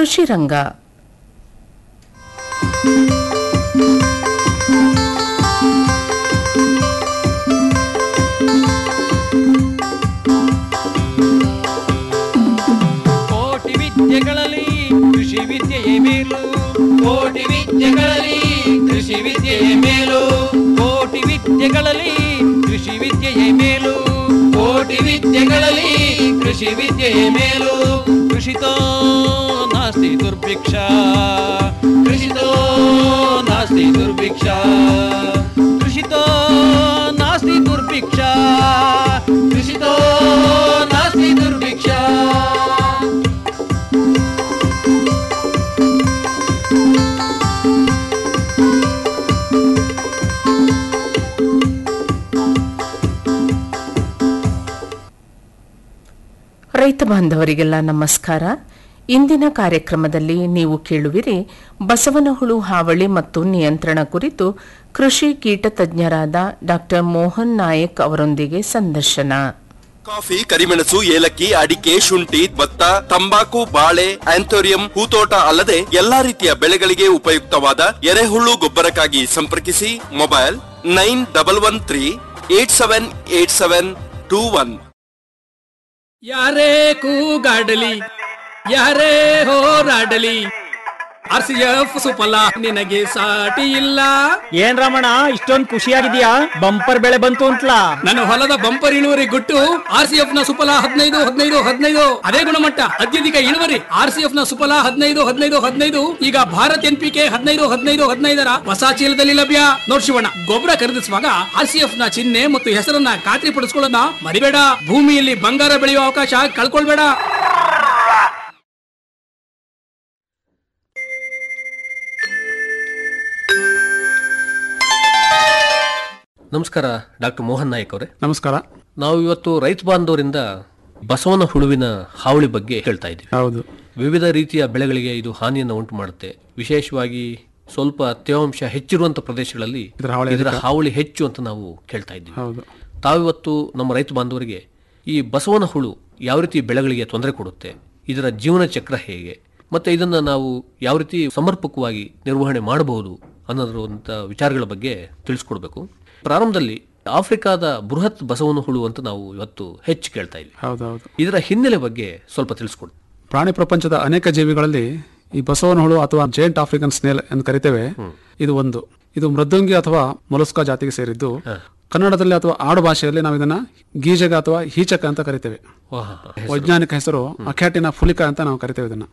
ಕೃಷಿ ರಂಗ ಕೋಟಿ ವಿದ್ಯೆಗಳಲ್ಲಿ ಕೃಷಿ ವಿದ್ಯೆಯೇ ಮೇಲು ಕೋಟಿ ವಿದ್ಯೆಗಳಲ್ಲಿ ಕೃಷಿ ವಿದ್ಯೆಯೇ ಮೇಲು ಕೋಟಿ ವಿದ್ಯೆಗಳಲ್ಲಿ ಕೃಷಿ ವಿದ್ಯೆಯೇ ಮೇಲು ಕೋಟಿ ವಿದ್ಯೆಗಳಲ್ಲಿ ಕೃಷಿ ವಿದ್ಯೆಯೇ ಮೇಲು ಕೃಷಿತೋ ನಾಸ್ತಿ ದುರ್ಭಿಕ್ಷ ಕೃಷಿತೋ ನಾಸ್ತಿ ದುರ್ಭಿಕ್ಷ ಕೃಷಿತೋ ನಾಸ್ತಿ ದುರ್ಭಿಕ್ಷ ಕೃಷಿತೋ ನಾಸ್ತಿ ದುರ್ಭಿಕ್ಷ ರೈತ ಬಾಂಧವರಿಗೆಲ್ಲ ನಮಸ್ಕಾರ ಇಂದಿನ ಕಾರ್ಯಕ್ರಮದಲ್ಲಿ ನೀವು ಕೇಳುವಿರಿ ಬಸವನಹುಳು ಹಾವಳಿ ಮತ್ತು ನಿಯಂತ್ರಣ ಕುರಿತು ಕೃಷಿ ಕೀಟ ತಜ್ಞರಾದ ಡಾಕ್ಟರ್ ಮೋಹನ್ ನಾಯಕ್ ಅವರೊಂದಿಗೆ ಸಂದರ್ಶನ ಕಾಫಿ ಕರಿಮೆಣಸು ಏಲಕ್ಕಿ ಅಡಿಕೆ ಶುಂಠಿ ಭತ್ತ ತಂಬಾಕು ಬಾಳೆ ಆಂಥೋರಿಯಂ ಹೂತೋಟ ಅಲ್ಲದೆ ಎಲ್ಲಾ ರೀತಿಯ ಬೆಳೆಗಳಿಗೆ ಉಪಯುಕ್ತವಾದ ಎರೆಹುಳು ಗೊಬ್ಬರಕ್ಕಾಗಿ ಸಂಪರ್ಕಿಸಿ mobile nine double one three eight seven eight seven two one ಯಾರೇ ಕೂಗಾಡಲಿ ಯಾರೇ ಹೋರಾಡಲಿ ಆರ್ ಸಿ ಎಫ್ ಸುಫಲ ನಿನಗೆ ಸಾಟಿ ಇಲ್ಲ ಏನ್ ರಮಣ ಇಷ್ಟೊಂದ್ ಖುಷಿಯಾಗಿದ್ಯಾ ಬಂಪರ್ ಬೆಳೆ ಬಂತು ಅಂತ್ಲಾ ನನ್ನ ಹೊಲದ ಬಂಪರ್ ಇಳುವರಿ ಗುಟ್ಟು ಆರ್ ಸಿ ಎಫ್ ನ ಸುಫಲ ಹದಿನೈದು ಹದಿನೈದು ಹದಿನೈದು ಅದೇ ಗುಣಮಟ್ಟ ಅತ್ಯಧಿಕ ಇಳುವರಿ ಆರ್ ಸಿ ಎಫ್ ನ ಸುಫಲ ಹದಿನೈದು ಹದಿನೈದು ಹದಿನೈದು ಈಗ ಭಾರತ್ ಎನ್ ಪಿ ಕೆ ಹದಿನೈದು ಹದಿನೈದು ಹದಿನೈದರ ಹೊಸ ಚೀಲದಲ್ಲಿ ಲಭ್ಯ ನೋಡ್ ಶಿವಣ್ಣ ಗೊಬ್ಬರ ಖರೀದಿಸುವಾಗ ಆರ್ ಸಿ ಎಫ್ ನ ಚಿಹ್ನೆ ಮತ್ತು ಹೆಸರನ್ನ ಖಾತ್ರಿ ಪಡಿಸ್ಕೊಳ್ಳೋದನ್ನ ಮರಿಬೇಡ ಭೂಮಿಯಲ್ಲಿ ಬಂಗಾರ ಬೆಳೆಯುವ ಅವಕಾಶ ಕಳ್ಕೊಳ್ಬೇಡ ನಮಸ್ಕಾರ ಡಾಕ್ಟರ್ ಮೋಹನ್ ನಾಯಕ್ ಅವರೇ ನಮಸ್ಕಾರ ನಾವು ಇವತ್ತು ರೈತ ಬಾಂಧವರಿಂದ ಬಸವನ ಹುಳುವಿನ ಹಾವಳಿ ಬಗ್ಗೆ ಹೇಳ್ತಾ ಇದ್ದೀವಿ ಹೌದು ವಿವಿಧ ರೀತಿಯ ಬೆಳೆಗಳಿಗೆ ಇದು ಹಾನಿಯನ್ನು ಉಂಟು ಮಾಡುತ್ತೆ ವಿಶೇಷವಾಗಿ ಸ್ವಲ್ಪ ತೇವಾಂಶ ಹೆಚ್ಚಿರುವಂತ ಪ್ರದೇಶಗಳಲ್ಲಿ ಇದರ ಹಾವಳಿ ಇದರ ಹಾವಳಿ ಹೆಚ್ಚು ಅಂತ ನಾವು ಕೇಳ್ತಾ ಇದ್ದೀವಿ ಹೌದು ತಾವಿವತ್ತು ನಮ್ಮ ರೈತ ಬಾಂಧವರಿಗೆ ಈ ಬಸವನ ಹುಳು ಯಾವ ರೀತಿ ಬೆಳೆಗಳಿಗೆ ತೊಂದರೆ ಕೊಡುತ್ತೆ ಇದರ ಜೀವನ ಚಕ್ರ ಹೇಗೆ ಮತ್ತೆ ಇದನ್ನ ನಾವು ಯಾವ ರೀತಿ ಸಮರ್ಪಕವಾಗಿ ನಿರ್ವಹಣೆ ಮಾಡಬಹುದು ಅನ್ನೋದ್ರಂಥ ವಿಚಾರಗಳ ಬಗ್ಗೆ ತಿಳಿಸ್ಕೊಡ್ಬೇಕು ಪ್ರಾರಂಭದಲ್ಲಿ ಆಫ್ರಿಕಾದ ಬೃಹತ್ ಬಸವನ ಹುಳು ಅಂತ ನಾವು ಇವತ್ತು ಹೆಚ್ಚು ಕೇಳ್ತಾ ಇದ್ವಿ ಹೌದು ಹೌದು ಇದರ ಹಿನ್ನೆಲೆ ಬಗ್ಗೆ ಸ್ವಲ್ಪ ತಿಳಿಸ್ಕೊಡಿ ಪ್ರಾಣಿ ಪ್ರಪಂಚದ ಅನೇಕ ಜೀವಿಗಳಲ್ಲಿ ಈ ಬಸವನ ಹುಳು ಅಥವಾ ಜೇಂಟ್ ಆಫ್ರಿಕನ್ ಸ್ನೇಲ್ ಎಂದು ಕರಿತೇವೆ ಇದು ಒಂದು ಇದು ಮೃದ್ವಂಗಿ ಅಥವಾ ಮೊಲಸ್ಕಾ ಜಾತಿಗೆ ಸೇರಿದ್ದು ಕನ್ನಡದಲ್ಲಿ ಅಥವಾ ಆಡು ಭಾಷೆಯಲ್ಲಿ ನಾವು ಇದನ್ನ ಗೀಜಗ ಅಥವಾ ಹೀಚಕ ಅಂತ ಕರಿತೇವೆ ವಾಹ್, ವೈಜ್ಞಾನಿಕ ಹೆಸರು ಅಖ್ಯಾಟಿನ ಫುಲಿಕ ಅಂತ ನಾವು ಕರಿತೇವೆ ಇದನ್ನ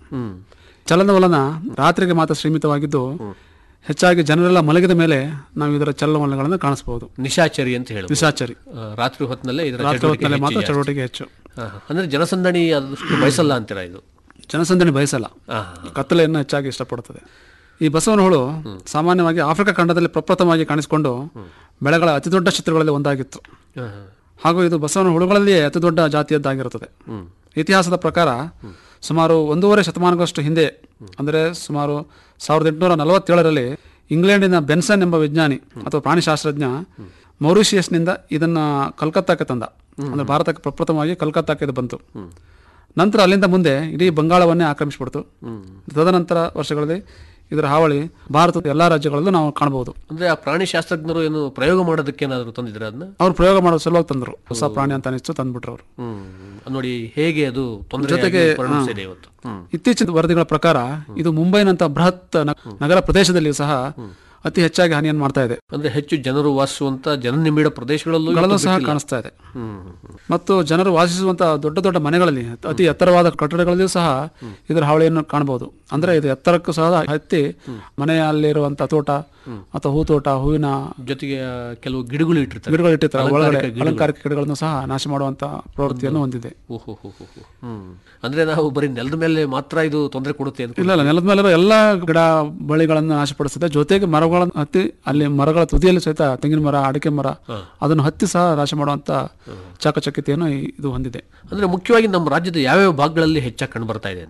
ಚಲನವಲನ ರಾತ್ರಿಗೆ ಮಾತ್ರ ಸೀಮಿತವಾಗಿದ್ದು ಹೆಚ್ಚಾಗಿ ಜನರೆಲ್ಲ ಮಲಗಿದ ಮೇಲೆ ನಾವು ಇದರ ಚಲನವಲನಗಳನ್ನು ಕಾಣಿಸಬಹುದು ನಿಶಾಚರಿ ಅಂತ ಹೇಳುದು ನಿಶಾಚರಿ ಆ, ರಾತ್ರಿ ಹೊತ್ತಿನಲ್ಲೇ ಇದರ ರಾತ್ರಿ ಚಟುವಟಿಕೆ ಹೊತ್ತಿನಲ್ಲಿ ಮಾತ್ರ ಹೆಚ್ಚು ಜಾಸ್ತಿ. ಚಟುವಟಿಕೆ ಹೆಚ್ಚು ಆ, ಅಂದ್ರೆ ಜನಸಂದಣಿ ಅದಷ್ಟು ಬಯಸಲ್ಲ ಅಂತೀರಾ ಇದು ಜನಸಂದಣಿ ಬಯಸಲ್ಲ ಆ, ಕತ್ತಲೆಯನ್ನು ಹೆಚ್ಚಾಗಿ ಇಷ್ಟಪಡುತ್ತದೆ ಈ ಬಸವನ ಹುಳು ಸಾಮಾನ್ಯವಾಗಿ ಆಫ್ರಿಕಾ ಖಂಡದಲ್ಲಿ ಪ್ರಪ್ರಥಮವಾಗಿ ಕಾಣಿಸಿಕೊಂಡು ಬೆಳೆಗಳ ಅತಿದೊಡ್ಡ ಚಿತ್ರಗಳಲ್ಲಿ ಒಂದಾಗಿತ್ತು ಆ, ಹಾಗೂ ಇದು ಬಸವನ ಹುಳುಗಳಲ್ಲಿಯೇ ಅತಿದೊಡ್ಡ ಜಾತಿಯದ್ದಾಗಿರುತ್ತದೆ ಇತಿಹಾಸದ ಪ್ರಕಾರ ಸುಮಾರು ಒಂದೂವರೆ ಶತಮಾನಗಳಷ್ಟು ಹಿಂದೆ ಅಂದರೆ ಸುಮಾರು ಸಾವಿರದ ಎಂಟುನೂರ ನಲವತ್ತೇಳರಲ್ಲಿ ಇಂಗ್ಲೆಂಡಿನ ಬೆನ್ಸನ್ ಎಂಬ ವಿಜ್ಞಾನಿ ಅಥವಾ ಪ್ರಾಣಿಶಾಸ್ತ್ರಜ್ಞ ಮೌರಿಷಿಯಸ್ನಿಂದ ಇದನ್ನ ಕಲ್ಕತ್ತಾಕ್ಕೆ ತಂದ ಅಂದ್ರೆ ಭಾರತಕ್ಕೆ ಪ್ರಪ್ರಥಮವಾಗಿ ಕಲ್ಕತ್ತಾಕ್ಕೆ ಇದು ಬಂತು ನಂತರ ಅಲ್ಲಿಂದ ಮುಂದೆ ಇಡೀ ಬಂಗಾಳವನ್ನೇ ಆಕ್ರಮಿಸಿಬಿಡ್ತು ತದನಂತರ ವರ್ಷಗಳಲ್ಲಿ ಇದರ ಹಾವಳಿ ಭಾರತದ ಎಲ್ಲಾ ರಾಜ್ಯಗಳಲ್ಲೂ ನಾವು ಕಾಣಬಹುದು ಅಂದ್ರೆ ಆ ಪ್ರಾಣಿ ಶಾಸ್ತ್ರಜ್ಞರು ಏನು ಪ್ರಯೋಗ ಮಾಡೋದಕ್ಕೆ ಏನಾದ್ರು ತಂದಿದ್ರ ಅದನ್ನ ಅವ್ರು ಪ್ರಯೋಗ ಮಾಡೋ ಸಲುವಾಗಿ ತಂದ್ರು ಹೊಸ ಪ್ರಾಣಿ ಅಂತ ಅನಿಸ್ತು ತಂದ್ಬಿಟ್ರು ಅವರು ಹ್ಮ್ ನೋಡಿ ಹೇಗೆ ಅದು ತೊಂದರೆ ಜೊತೆಗೆ, ಪರಿಣಮಿಸಿದೆ ಇವತ್ತು ಹ್ಮ್ ಇತ್ತೀಚಿನ ವರದಿಗಳ ಪ್ರಕಾರ ಇದು ಮುಂಬೈನಂತ ಬೃಹತ್ ನ- ನಗರ ಪ್ರದೇಶದಲ್ಲಿಯೂ ಸಹ ಅತಿ ಹೆಚ್ಚಾಗಿ ಹಾನಿಯನ್ನು ಮಾಡ್ತಾ ಇದೆ ಅಂದ್ರೆ ಹೆಚ್ಚು ಜನರು ವಾಸಿಸುವಂತ ಜನನಿಬಿಡ ಪ್ರದೇಶಗಳಲ್ಲೂ ಗಳಲ್ಲೂ ಇವತ್ತು ಸಹ ಬಿಟ್ಟಿಲ್ಲ. ಕಾಣಿಸ್ತಾ ಇದೆ ಹ್ಮ್ ಹ್ಮ್, ಹ್ಮ್. ಮತ್ತು ಜನರು ವಾಸಿಸುವಂತ ದೊಡ್ಡ ದೊಡ್ಡ ಮನೆಗಳಲ್ಲಿ ಅತಿ ಎತ್ತರವಾದ ಕಟ್ಟಡಗಳಲ್ಲಿಯೂ ಸಹ ಇದರ ಹಾವಳಿಯನ್ನು ಕಾಣಬಹುದು ಅಂದ್ರೆ ಇದು ಎತ್ತರಕ್ಕೂ ಸಹ ಹತ್ತಿ ಮನೆಯಲ್ಲಿರುವಂತ ತೋಟ ಅಥವಾ ಹೂತೋಟ ಹೂವಿನ ಜೊತೆಗೆ ಆ, ಕೆಲವು ಗಿಡಗಳು ಇಟ್ಟಿರ್ತಾರೆ ಗಿಡಗಳು ಇಟ್ಟಿರ್ತಾರೆ ಒಳಗಡೆ ಅಲಂಕಾರಿಕ ಗಿಡಗಳು. ಅಲಂಕಾರಿಕ ಗಿಡಗಳನ್ನು ಸಹ ನಾಶ ಮಾಡುವಂತ ಪ್ರವೃತ್ತಿಯನ್ನು ಹೊಂದಿದೆ ಓಹೋ ಹೋ ಹೋ ಹೋ. ಹ್ಮ್ ಅಂದ್ರೆ ನಾವು ಬರೀ ನೆಲದ ಮೇಲೆ ಮಾತ್ರ ಇದು ತೊಂದರೆ ಕೊಡುತ್ತೆ ಅಂತ ಇಲ್ಲ ಇಲ್ಲ ನೆಲದ ಮೇಲಿರೋ ಎಲ್ಲಾ ಗಿಡ ಬಳ್ಳಿಗಳನ್ನು ನಾಶಪಡಿಸುತ್ತೆ ಜೊತೆಗೆ ಮರಗಳನ್ನು ಹತ್ತಿ ಅಲ್ಲಿ ಮರಗಳ ತುದಿಯಲ್ಲಿ ಸಹಿತ ತೆಂಗಿನ ಮರ ಅಡಿಕೆ ಮರ ಅದನ್ನು ಹತ್ತಿ ಸಹ ನಾಶ ಮಾಡುವಂತ ಚಾಕಚಕ್ಯತೆಯನ್ನು ಈ- ಇದು ಹೊಂದಿದೆ ಅಂದ್ರೆ ಮುಖ್ಯವಾಗಿ ನಮ್ಮ ರಾಜ್ಯದ ಯಾವ್ಯಾವ ಭಾಗಗಳಲ್ಲಿ ಹೆಚ್ಚಾಗಿ ಕಂಡು ಬರ್ತಾ ಇದೆ ಅಂತೀರಾ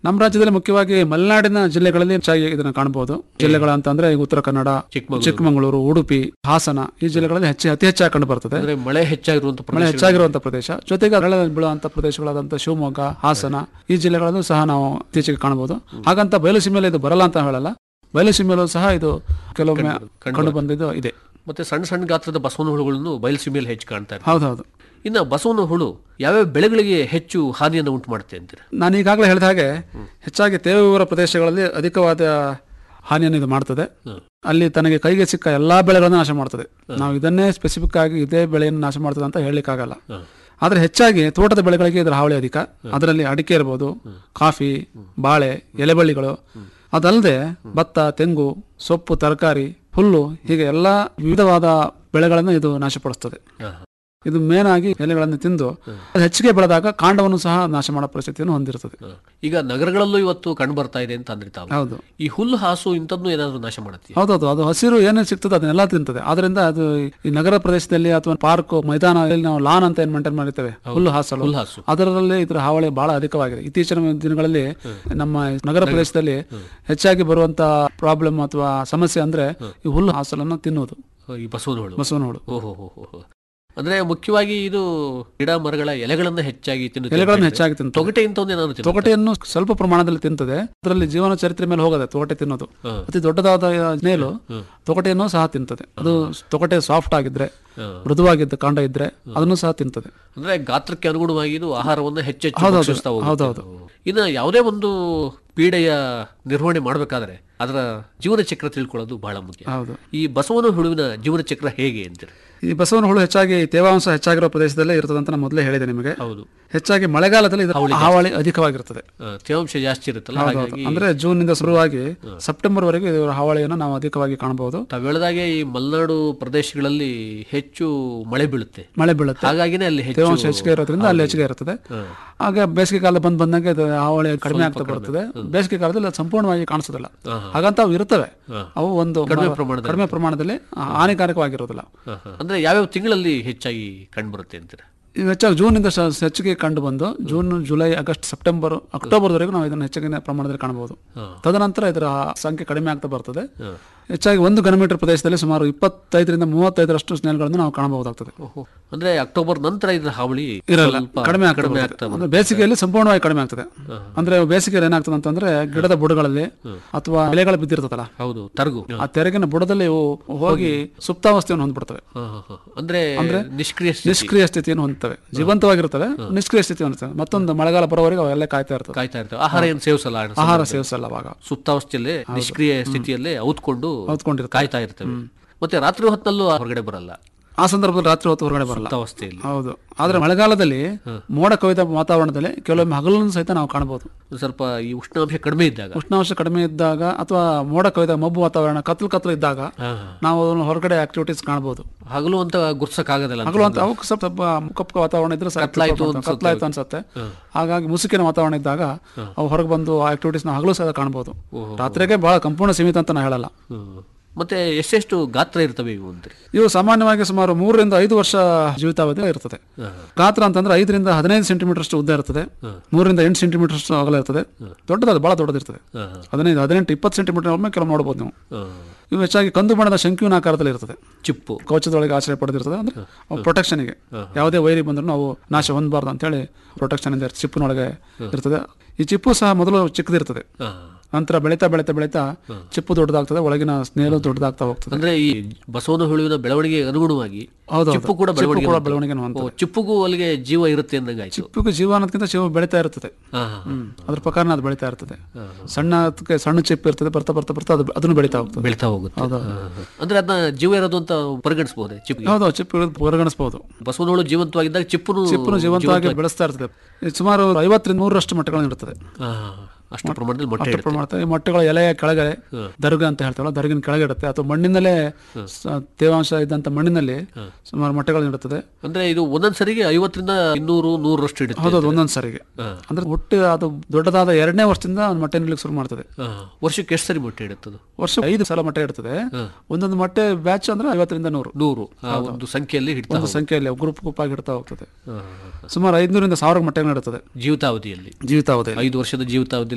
ನಮ್ಮ ರಾಜ್ಯದಲ್ಲಿ ಮುಖ್ಯವಾಗಿ ಮಲೆನಾಡಿನ ಜಿಲ್ಲೆಗಳಲ್ಲಿ ಹೆಚ್ಚಾಗಿ ಇದನ್ನ ಕಾಣಬಹುದು ಜಿಲ್ಲೆಗಳಂತ ಅಂದ್ರೆ ಈಗ ಉತ್ತರ ಕನ್ನಡ ಚಿಕ್ಕಮಗಳೂರು. ಚಿಕ್ಕಮಗಳೂರು ಉಡುಪಿ ಹಾಸನ ಈ ಜಿಲ್ಲೆಗಳಲ್ಲಿ ಹೆಚ್ಚು ಅತಿ ಹೆಚ್ಚಾಗಿ ಕಂಡು ಬರ್ತದೆ ಅಂದ್ರೆ ಮಳೆ ಹೆಚ್ಚಾಗಿರುವಂತ ಮಳೆ ಪ್ರದೇಶ ಹೆಚ್ಚಾಗಿರುವಂತಹ ಪ್ರದೇಶ ಜೊತೆಗೆ ಮಳೆ ಬೀಳುವಂತಹ ಪ್ರದೇಶಗಳಾದಂತಹ ಶಿವಮೊಗ್ಗ ಹಾಸನ ಈ ಜಿಲ್ಲೆಗಳಲ್ಲೂ ಸಹ ನಾವು ಇತ್ತೀಚೆಗೆ ಕಾಣಬಹುದು ಹಾಗಂತ ಬಯಲು ಸೀಮೆಯಲ್ಲಿ ಇದು ಬರಲ್ಲ ಅಂತ ಹೇಳಲ್ಲ ಬಯಲು ಸೀಮೆಯಲ್ಲೂ ಸಹ ಇದು ಕೆಲವೊಮ್ಮೆ ಕಂಡು ಕಂಡು ಬಂದಿದ್ದು ಇದೆ ಮತ್ತೆ ಸಣ್ಣ ಸಣ್ಣ ಗಾತ್ರದ ಬಸವನ ಹುಳುಗಳನ್ನು ಬಯಲುಸೀಮೆಯಲ್ಲಿ ಹೆಚ್ಚು ಕಾಣ್ತಾ ಇರ್ತವೆ ಹೌದೌದು ಇನ್ನು ಬಸವನ ಹುಳು ಯಾವ್ಯಾವ ಬೆಳೆಗಳಿಗೆ ಹೆಚ್ಚು ಹಾನಿಯನ್ನು ಉಂಟು ಮಾಡುತ್ತೆ ಅಂತೀರಾ ನಾನು ಈಗಾಗಲೇ ಹೇಳಿದ ಹಾಗೆ ಹೆಚ್ಚಾಗಿ ತೇವಾವರ ಪ್ರದೇಶಗಳಲ್ಲಿ ಅಧಿಕವಾದ ಹಾನಿಯನ್ನು ಇದು ಮಾಡ್ತದೆ ಅಲ್ಲಿ ತನಗೆ ಕೈಗೆ ಸಿಕ್ಕ ಎಲ್ಲಾ ಬೆಳೆಗಳನ್ನು ನಾಶ ಮಾಡ್ತದೆ ನಾವು ಇದನ್ನೇ ಸ್ಪೆಸಿಫಿಕ್ ಆಗಿ ಇದೇ ಬೆಳೆಯನ್ನು ನಾಶ ಮಾಡ್ತದೆ ಅಂತ ಹೇಳಲಿಕ್ಕಾಗಲ್ಲ ಆದ್ರೆ ಹೆಚ್ಚಾಗಿ ತೋಟದ ಬೆಳೆಗಳಿಗೆ ಇದರ ಹಾವಳಿ ಅಧಿಕ ಅದರಲ್ಲಿ ಅಡಿಕೆ ಇರ್ಬೋದು ಕಾಫಿ ಬಾಳೆ ಎಲೆಬಳ್ಳಿಗಳು ಅದಲ್ಲದೆ ಭತ್ತ ತೆಂಗು ಸೊಪ್ಪು ತರಕಾರಿ ಹುಲ್ಲು ಹೀಗೆ ಎಲ್ಲಾ ವಿವಿಧವಾದ ಬೆಳೆಗಳನ್ನು ಇದು ನಾಶಪಡಿಸ್ತದೆ ಇದು ಮೇನ್ ಆಗಿ ಎಲೆಗಳನ್ನು ತಿಂದು ಅದು ಹೆಚ್ಚಿಗೆ ಬೆಳೆದಾಗ ಕಾಂಡವನ್ನು ಸಹ ನಾಶ ಮಾಡೋ ಪರಿಸ್ಥಿತಿಯನ್ನು ಹೊಂದಿರುತ್ತದೆ ಈಗ ನಗರಗಳಲ್ಲೂ ಇವತ್ತು ಕಂಡು ಬರ್ತಾ ಇದೆ ಅಂತ ಅಂದ್ರೆ ತಾವು ಹೌದು ಈ ಹುಲ್ಲು ಹಾಸು ಇಂಥದ್ದು ಏನಾದ್ರು ನಾಶ ಮಾಡುತ್ತೆ ಹೌದೌದು ಅದು ಹಸಿರು ಏನೇನು ಸಿಗ್ತದೆ ಅದನ್ನೆಲ್ಲ ತಿಂತದೆ ಆದ್ರಿಂದ ಅದು ಈ ನಗರ ಪ್ರದೇಶದಲ್ಲಿ ಅಥವಾ ಪಾರ್ಕ್ ಮೈದಾನ ಎಲ್ಲಿ ನಾವು ಲಾನ್ ಅಂತ ಏನ್ ಮೇಂಟೈನ್ ಮಾಡಿರ್ತೇವೆ ಹುಲ್ಲು ಹಾಸಲು ಹುಲ್ಲು ಹಾಸು ಅದರಲ್ಲಿ ಇದರ ಹಾವಳಿ ಬಹಳ ಅಧಿಕವಾಗಿದೆ ಇತ್ತೀಚಿನ ದಿನಗಳಲ್ಲಿ ನಮ್ಮ ನಗರ ಪ್ರದೇಶದಲ್ಲಿ ಹೆಚ್ಚಾಗಿ ಬರುವಂತ ಪ್ರಾಬ್ಲಮ್ ಅಥವಾ ಸಮಸ್ಯೆ ಅಂದ್ರೆ ಈ ಹುಲ್ಲು ಹಾಸಲನ್ನು ತಿನ್ನುವುದು ಈ ಬಸವನ ಹುಳು ಬಸವನ ಹುಳು ಓಹೋ ಹೋ ಹೋ ಹೋ. ಅಂದ್ರೆ ಮುಖ್ಯವಾಗಿ ಇದು ಗಿಡ ಮರಗಳ ಎಲೆಗಳನ್ನ ಹೆಚ್ಚಾಗಿ ತಿನ್ನುತ್ತೆ ಎಲೆಗಳನ್ನು ಅಂತ ಹೆಚ್ಚಾಗಿ ಹೇಳಿದ್ರೆ. ತಿಂತದೆ ತೊಗಟೆ ಇಂಥದ್ದು ಏನಾದ್ರು ತಿನ್ನುತ್ತಾ? ತೊಗಟೆಯನ್ನು ಸ್ವಲ್ಪ ಪ್ರಮಾಣದಲ್ಲಿ ತಿಂತದೆ ಅದರಲ್ಲಿ ಜೀವನ ಚರಿತ್ರೆ ಮೇಲೆ ಹೋಗದೆ ತೊಗಟೆ ತಿನ್ನೋದು ಹ. ಅತಿ ದೊಡ್ಡದಾದ ನೇಲು ತೊಗಟೆಯನ್ನು ಸಹ ತಿಂತದೆ ಅದು ತೊಗಟೆ ಸಾಫ್ಟ್ ಆಗಿದ್ರೆ ಹ. ಮೃದುವಾಗಿದ್ದ ಕಾಂಡ ಇದ್ರೆ ಅದನ್ನು ಸಹ ತಿಂತದೆ ಅಂದ್ರೆ ಗಾತ್ರಕ್ಕೆ ಅನುಗುಣವಾಗಿ ಇದು ಆಹಾರವನ್ನ ಹೆಚ್ಚೆಚ್ಚು ಹೌದೌದು. ಭಕ್ಷಿಸ್ತಾ ಹೋಗುತ್ತೆ. ಹೌದೌದು. ಇನ್ನು ಯಾವುದೇ ಒಂದು ಪೀಡೆಯ ನಿರ್ವಹಣೆ ಮಾಡಬೇಕಾದ್ರೆ ಅದರ ಜೀವನ ಚಕ್ರ ತಿಳ್ಕೊಳ್ಳೋದು ಬಹಳ ಮುಖ್ಯ ಹೌದು ಈ ಬಸವನ ಹುಳುವಿನ ಜೀವನ ಚಕ್ರ ಹೇಗೆ ಅಂತೀರಿ ಈ ಬಸವನ ಹುಳು ಹೆಚ್ಚಾಗಿ ತೇವಾಂಶ ಹೆಚ್ಚಾಗಿರೋ ಪ್ರದೇಶದಲ್ಲೇ ಇರ್ತದೆ ಅಂತ ನಾನು ಮೊದಲೇ ಹೇಳಿದೆ ನಿಮಗೆ ಹೌದು ಹೆಚ್ಚಾಗಿ ಮಳೆಗಾಲದಲ್ಲಿ ಇದರ ಹಾವಳಿ ಅಧಿಕವಾಗಿರ್ತದೆ ಆ, ತೇವಾಂಶ ಜಾಸ್ತಿ ಇರುತ್ತಲ್ಲ ಹೌದೌದು. ಹಾಗಾಗಿ ಅಂದ್ರೆ ಜೂನ್ ನಿಂದ ಶುರುವಾಗಿ ಸೆಪ್ಟೆಂಬರ್ ವರೆಗೆ ಇದರ ಹಾವಳಿಯನ್ನು ನಾವು ಅಧಿಕವಾಗಿ ಕಾಣಬಹುದು ತಾವು ಹೇಳಿದಾಗೆ ಈ ಮಲೆನಾಡು ಪ್ರದೇಶಗಳಲ್ಲಿ ಹೆಚ್ಚು ಮಳೆ ಬೀಳುತ್ತೆ ಮಳೆ ಬೀಳುತ್ತೆ ಹಾಗಾಗಿನೇ ಅಲ್ಲಿ ಹೆಚ್ಚು ತೇವಾಂಶ ಹೆಚ್ಚಿಗೆ ಇರೋದ್ರಿಂದ ಅಲ್ಲಿ ಹೆಚ್ಚಿಗೆ ಇರ್ತದೆ ಆಗ ಬೇಸಿಗೆ ಕಾಲ ಬಂದ್ ಬಂದಂಗೆ ಇದು ಹಾವಳಿ ಕಡಿಮೆ ಆಗ್ತಾ ಬರ್ತದೆ ಬೇಸಿಗೆ ಕಾಲದಲ್ಲಿ ಅದು ಸಂಪೂರ್ಣವಾಗಿ ಕಾಣಿಸೋದಿಲ್ಲ ಹಾಗಂತ ಅವು ಇರ್ತವೆ ಅವು ಒಂದು ಕಡಿಮೆ ಪ್ರಮಾಣದಲ್ಲಿ ಕಡಿಮೆ ಪ್ರಮಾಣದಲ್ಲಿ ಹಾನಿಕಾರಕವಾಗಿರೋದಿಲ್ಲ ಹ, ಹ. ಅಂದ್ರೆ ಯಾವ್ಯಾವ ತಿಂಗಳಲ್ಲಿ ಹೆಚ್ಚಾಗಿ ಕಂಡುಬರುತ್ತೆ ಅಂತೀರಾ ಇದು ಹೆಚ್ಚಾಗಿ ಜೂನ್ ಇಂದ ಶ- ಹೆಚ್ಚಿಗೆ ಕಂಡು ಬಂದು ಜೂನ್ ಜುಲೈ ಆಗಸ್ಟ್ ಸೆಪ್ಟೆಂಬರ್ ಅಕ್ಟೋಬರ್ವರೆಗೂ ನಾವು ಇದನ್ನು ಹೆಚ್ಚಿನ ಪ್ರಮಾಣದಲ್ಲಿ ಕಾಣಬಹುದು ತದನಂತರ ಇದರ ಸಂಖ್ಯೆ ಕಡಿಮೆ ಆಗ್ತಾ ಬರ್ತದೆ ಹೆಚ್ಚಾಗಿ ಒಂದು ಘನಮೀಟರ್ ಪ್ರದೇಶದಲ್ಲಿ ಸುಮಾರು ಇಪ್ಪತ್ತೈದರಿಂದ ಮೂವತ್ತೈದರಷ್ಟು ಸ್ನೇಲ್ಗಳನ್ನು ನಾವು ಕಾಣಬಹುದಾಗ್ತದೆ ಓಹೋ ಅಂದ್ರೆ ಅಕ್ಟೋಬರ್ ನಂತರ ಇದ್ರ ಹಾವಳಿ ಇರಲ್ಲ ಸ್ವಲ್ಪ ಕಡಿಮೆ ಆಗ್ತಾ ಕಡಿಮೆ ಬರುತ್ತೆ. ಆಗ್ತಾ ಅಂದ್ರೆ ಬೇಸಿಗೆಯಲ್ಲಿ ಸಂಪೂರ್ಣವಾಗಿ ಕಡಿಮೆ ಆಗ್ತದೆ ಅಂದ್ರೆ ಬೇಸಿಗೆಯಲ್ಲಿ ಏನಾಗ್ತದೆ ಅಂತಂದ್ರೆ ಗಿಡದ ಬುಡಗಳಲ್ಲಿ ಅಥವಾ ಎಲೆಗಳು ಬಿದ್ದಿರ್ತದಲ್ಲ ಹೌದು ತರಗು ಆ ತೆರೆಗಿನ ಬುಡದಲ್ಲಿ ಇವು ಹೋಗಿ ಸುಪ್ತಾವಸ್ಥೆಯನ್ನು ಹೊಂದ್ಬಿಡ್ತವೆ ಹ, ಹ, ಹ. ಅಂದ್ರೆ ನಿಷ್ಕ್ರಿಯ ಸ್ಥಿತಿ. ನಿಷ್ಕ್ರಿಯ ಸ್ಥಿತಿಯನ್ನು ಹೊಂದ್ತವೆ ಜೀವಂತವಾಗಿರ್ತವೆ ನಿಷ್ಕ್ರಿಯ ಸ್ಥಿತಿ ಹೊಂದ್ತವೆ ಮತ್ತೊಂದು ಮಳೆಗಾಲ ಬರೋವರೆಗೆ ಅವೆಲ್ಲ ಕಾಯ್ತಾ ಇರ್ತವೆ ಕಾಯ್ತಾ ಇರ್ತವೆ ಆಹಾರ ಏನು ಸೇವಿಸಲ್ಲ ಆ ಆಹಾರ ಸಂದರ್ಭದಲ್ಲಿ. ಸೇವಿಸಲ್ಲ ಅವಾಗ ಸುಪ್ತಾವಸ್ಥೆಯಲ್ಲೇ ನಿಷ್ಕ್ರಿಯ ಸ್ಥಿತಿಯಲ್ಲೇ ಔತ್ಕೊಂಡು ಹೊತ್ಕೊಂಡಿರ್ತವೆ ಕಾಯ್ತಾ ಇರ್ತವೆ ಮತ್ತೆ ರಾತ್ರಿ ಹೊತ್ತಲ್ಲೂ ಹೊರಗಡೆ ಬರಲ್ಲ ಆ ಸಂದರ್ಭದಲ್ಲಿ ರಾತ್ರಿ ಹೊತ್ತು ಹೊರಗಡೆ ಬರಲ್ಲ ಸುಪ್ತಾವಸ್ಥೆಯಲ್ಲಿ ಹೌದು ಆದ್ರೆ ಮಳೆಗಾಲದಲ್ಲಿ ಮೋಡ ಕವಿದ ವಾತಾವರಣದಲ್ಲಿ ಕೆಲವೊಮ್ಮೆ ಹಗಲನ್ನು ಸಹಿತ ನಾವು ಕಾಣಬಹುದು ಒಂದ್ ಸ್ವಲ್ಪ ಈ ಉಷ್ಣಾಂಶ ಕಡಿಮೆ ಇದ್ದಾಗ ಉಷ್ಣಾಂಶ ಕಡಿಮೆ ಇದ್ದಾಗ ಅಥವಾ ಮೋಡ ಕವಿದ ಮಬ್ಬು ವಾತಾವರಣ ಕತ್ಲು ಕತ್ಲು ಇದ್ದಾಗ ಹ, ನಾವು ಅದನ್ನು ಹೊರಗಡೆ ಆಕ್ಟಿವಿಟೀಸ್ ಕಾಣಬಹುದು ಹಗಲು ಅಂತ ಗುರ್ಸಕ್ಕಾಗೋದಿಲ್ಲ ಅಂತ ಹಗಲು ಅಂತ ಅವಕ್ಕೆ ಸ್ವಲ್ಪ ಸ್ವಲ್ಪ ಮುಖಪ್ಪ ವಾತಾವರಣ ಇದ್ರೆ ಸಾಕು, ಕತ್ಲಾಯ್ತು ಸ್ವಲ್ಪ ಅನ್ಸುತ್ತೆ. ಕತ್ಲಾಯ್ತು ಅನ್ಸುತ್ತೆ ಹಾಗಾಗಿ ಮುಸುಕಿನ ವಾತಾವರಣ ಇದ್ದಾಗ ಅವು ಹೊರಗೆ ಬಂದು ಆಕ್ಟಿವಿಟೀಸ್ ನಾವು ಹಗಲು ಸಹ ಕಾಣಬಹುದು ರಾತ್ರಿಗೆ ಬಹಳ ಸಂಪೂರ್ಣ ಸೀಮಿತ ಅಂತ ನಾ ಹೇಳಲ್ಲ ಹ್ಮ್. ಮತ್ತೆ ಎಷ್ಟೆಷ್ಟು ಗಾತ್ರ ಇರ್ತವೆ ಇವು ಅಂದ್ರಿ ಇವು ಸಾಮಾನ್ಯವಾಗಿ ಸುಮಾರು ಮೂರರಿಂದ ಐದು ವರ್ಷ ಜೀವಿತಾವಧಿ ಇರ್ತದೆ ಗಾತ್ರ ಅಂತಂದ್ರೆ ಐದರಿಂದ ಹದಿನೈದು ಸೆಂಟಿಮೀಟರ್ ಅಷ್ಟು ಉದ್ದ ಇರ್ತದೆ ಮೂರರಿಂದ ಎಂಟು ಸೆಂಟಿಮೀಟರ್ ಅಷ್ಟು ಅಗಲ ಇರ್ತದೆ ದೊಡ್ಡದಾದ ಬಹಳ ದೊಡ್ಡದಿರ್ತದೆ ಹ, ಹದಿನೈದು ಹದಿನೆಂಟು ಇಪ್ಪತ್ತು ಸೆಂಟಿಮೀಟರ್ ಒಮ್ಮೆ ಕೆಲವು ನೋಡಬಹುದು ನೀವು ಹ. ಇವು ಹೆಚ್ಚಾಗಿ ಕಂದು ಬಣ್ಣದ ಶಂಕುವಿನ ಆಕಾರದಲ್ಲಿ ಇರ್ತದೆ ಚಿಪ್ಪು ಕವಚದೊಳಗೆ ಆಶ್ರಯ ಪಡೆದಿರ್ತದೆ ಅಂದ್ರೆ ಪ್ರೊಟೆಕ್ಷನ್ಗೆ ಯಾವುದೇ ವೈರಿ ಬಂದರೂ ನಾವು ನಾಶ ಹೊಂದಬಾರ್ದು ಅಂತೇಳಿ ಪ್ರೊಟೆಕ್ಷನ್ ಇಂದ ಚಿಪ್ಪಿನೊಳಗೆ ಇರ್ತದೆ ಈ ಚಿಪ್ಪು ಸಹ ಮೊದಲು ಚಿಕ್ಕದಿರ್ತದೆ ಹ. ನಂತರ ಬೆಳೀತಾ ಬೆಳೀತಾ ಬೆಳೀತಾ ಚಿಪ್ಪು ದೊಡ್ಡದಾಗ್ತದೆ ಒಳಗಿನ ಸ್ನೇಹ ದೊಡ್ಡದಾಗ್ತಾ ಹೋಗ್ತದೆ ಅಂದ್ರೆ ಈ ಬಸವನ ಹುಳುವಿನ ಬೆಳವಣಿಗೆ ಅನುಗುಣವಾಗಿ ಹೌದೌದು. ಚಿಪ್ಪು ಕೂಡ ಚಿಪ್ಪು ಬೆಳವಣಿಗೆ ಕೂಡ ಹೊಂದುತ್ತೆ. ಬೆಳವಣಿಗೆಯನ್ನು ಹೊಂದುತ್ತೆ. ಓ, ಚಿಪ್ಪುಗೂ ಅಲ್ಲಿಗೆ ಜೀವ ಇರುತ್ತೆ ಅಂದಂಗಾಯ್ತು ಚಿಪ್ಪಿಗೆ ಜೀವ ಅನ್ನೋದಕ್ಕಿಂತ ಶಿವ ಬೆಳೀತಾ ಇರ್ತದೆ ಹಾ, ಹಾ, ಹಾ. ಅದ್ರ ಪ್ರಕಾರ ಅದು ಬೆಳೀತಾ ಇರ್ತದೆ ಸಣ್ಣ ಅದಕ್ಕೆ ಸಣ್ಣ ಚಿಪ್ಪು ಇರ್ತದೆ ಬರ್ತಾ ಬರ್ತಾ ಬರ್ತಾ ಅದು ಅದನ್ನು ಬೆಳೀತಾ ಹೋಗ್ತದೆ ಬೆಳ್ತಾ ಹೋಗುತ್ತೆ ಹಾ, ಹಾ. ಅಂದ್ರೆ ಅದನ್ನ ಜೀವ ಇರೋದು ಅಂತ ಪರಿಗಣಿಸಬಹುದೇ ಚಿಪ್ಪು ಹೌದು ಚಿಪ್ಪು ಇರೋದು ಪರಿಗಣಿಸಬಹುದು ಬಸವನ ಹುಳು ಜೀವಂತವಾಗಿದ್ದಾಗ ಚಿಪ್ಪುನು ಚಿಪ್ಪನ್ನು ಜೀವಂತವಾಗಿ ಬೆಳೆಸ್ತಾ ಇರ್ತದೆ ಇದು ಸುಮಾರು ಐವತ್ತರಿಂದ ನೂರರಷ್ಟು ಮೊಟ್ಟೆಗಳನ್ನು ಇರ್ತದೆ ಹಾ, ಹಾ, ಹಾ. ಅಷ್ಟು ಪ್ರಮಾಣದಲ್ಲಿ ಮೊಟ್ಟೆ ಅಷ್ಟು ಇಡುತ್ತೆ ಪ್ರಮಾಣದ ಈ ಮೊಟ್ಟೆಗಳ ಎಲೆಯ ಕೆಳಗೆ ದರ್ಗ ಅಂತ ಹೇಳ್ತಾವಲ್ಲ ದರ್ಗಿನ ಕೆಳಗೆ ಇಡುತ್ತೆ ಅಥವಾ ಮಣ್ಣಿನಲ್ಲೇ ಸ- ತೇವಾಂಶ ಇದ್ದಂತ ಮಣ್ಣಿನಲ್ಲಿ ಸುಮಾರು ಮೊಟ್ಟೆಗಳನ್ನು ಇಡುತ್ತದೆ ಅಂದ್ರೆ ಇದು ಒಂದೊಂದ್ ಸರಿಗೆ ಐವತ್ತರಿಂದ ಇನ್ನೂರು ನೂರರಷ್ಟು ಇಡುತ್ತೆ ಹೌದೌದು ಒಂದೊಂದು ಸಾರಿಗೆ ಅಂದ್ರೆ ಹುಟ್ಟು ಅದು ದೊಡ್ಡದಾದ ಎರಡನೇ ವರ್ಷದಿಂದ ಒಂದು ಮೊಟ್ಟೆ ನೀಡಲಿಕ್ಕೆ ಶುರು ಮಾಡ್ತದೆ ಹಾ, ವರ್ಷಕ್ಕೆ ಎಷ್ಟು ಸರಿ ಮೊಟ್ಟೆ ಇಡುತ್ತದು ವರ್ಷ ಐದು ಸಲ ಮೊಟ್ಟೆ ಇಡ್ತದೆ ಒಂದೊಂದು ಮೊಟ್ಟೆ ಬ್ಯಾಚ್ ಅಂದ್ರೆ ಐವತ್ತರಿಂದ ನೂರು ನೂರು ಆ ಒಂದು ಸಂಖ್ಯೆಯಲ್ಲಿ ಹಿಡ್ತಾ ಒಂದು ಸಂಖ್ಯೆಯಲ್ಲಿ ಗ್ರೂಪ್ ಗ್ರೂಪ್ ಆಗಿ ಇಡ್ತಾ ಹೋಗ್ತದೆ ಹಾ, ಹಾ, ಹಾ. ಸುಮಾರು ಐದುನೂರಿಂದ ಸಾವಿರ ಮೊಟ್ಟೆಗಳನ್ನು ಇಡುತ್ತದೆ ಜೀವಿತಾವಧಿಯಲ್ಲಿ ಜೀವಿತಾವಧಿ ಐದು ವರ್ಷದ ಜೀವಿತಾವಧಿಯಲ್ಲಿ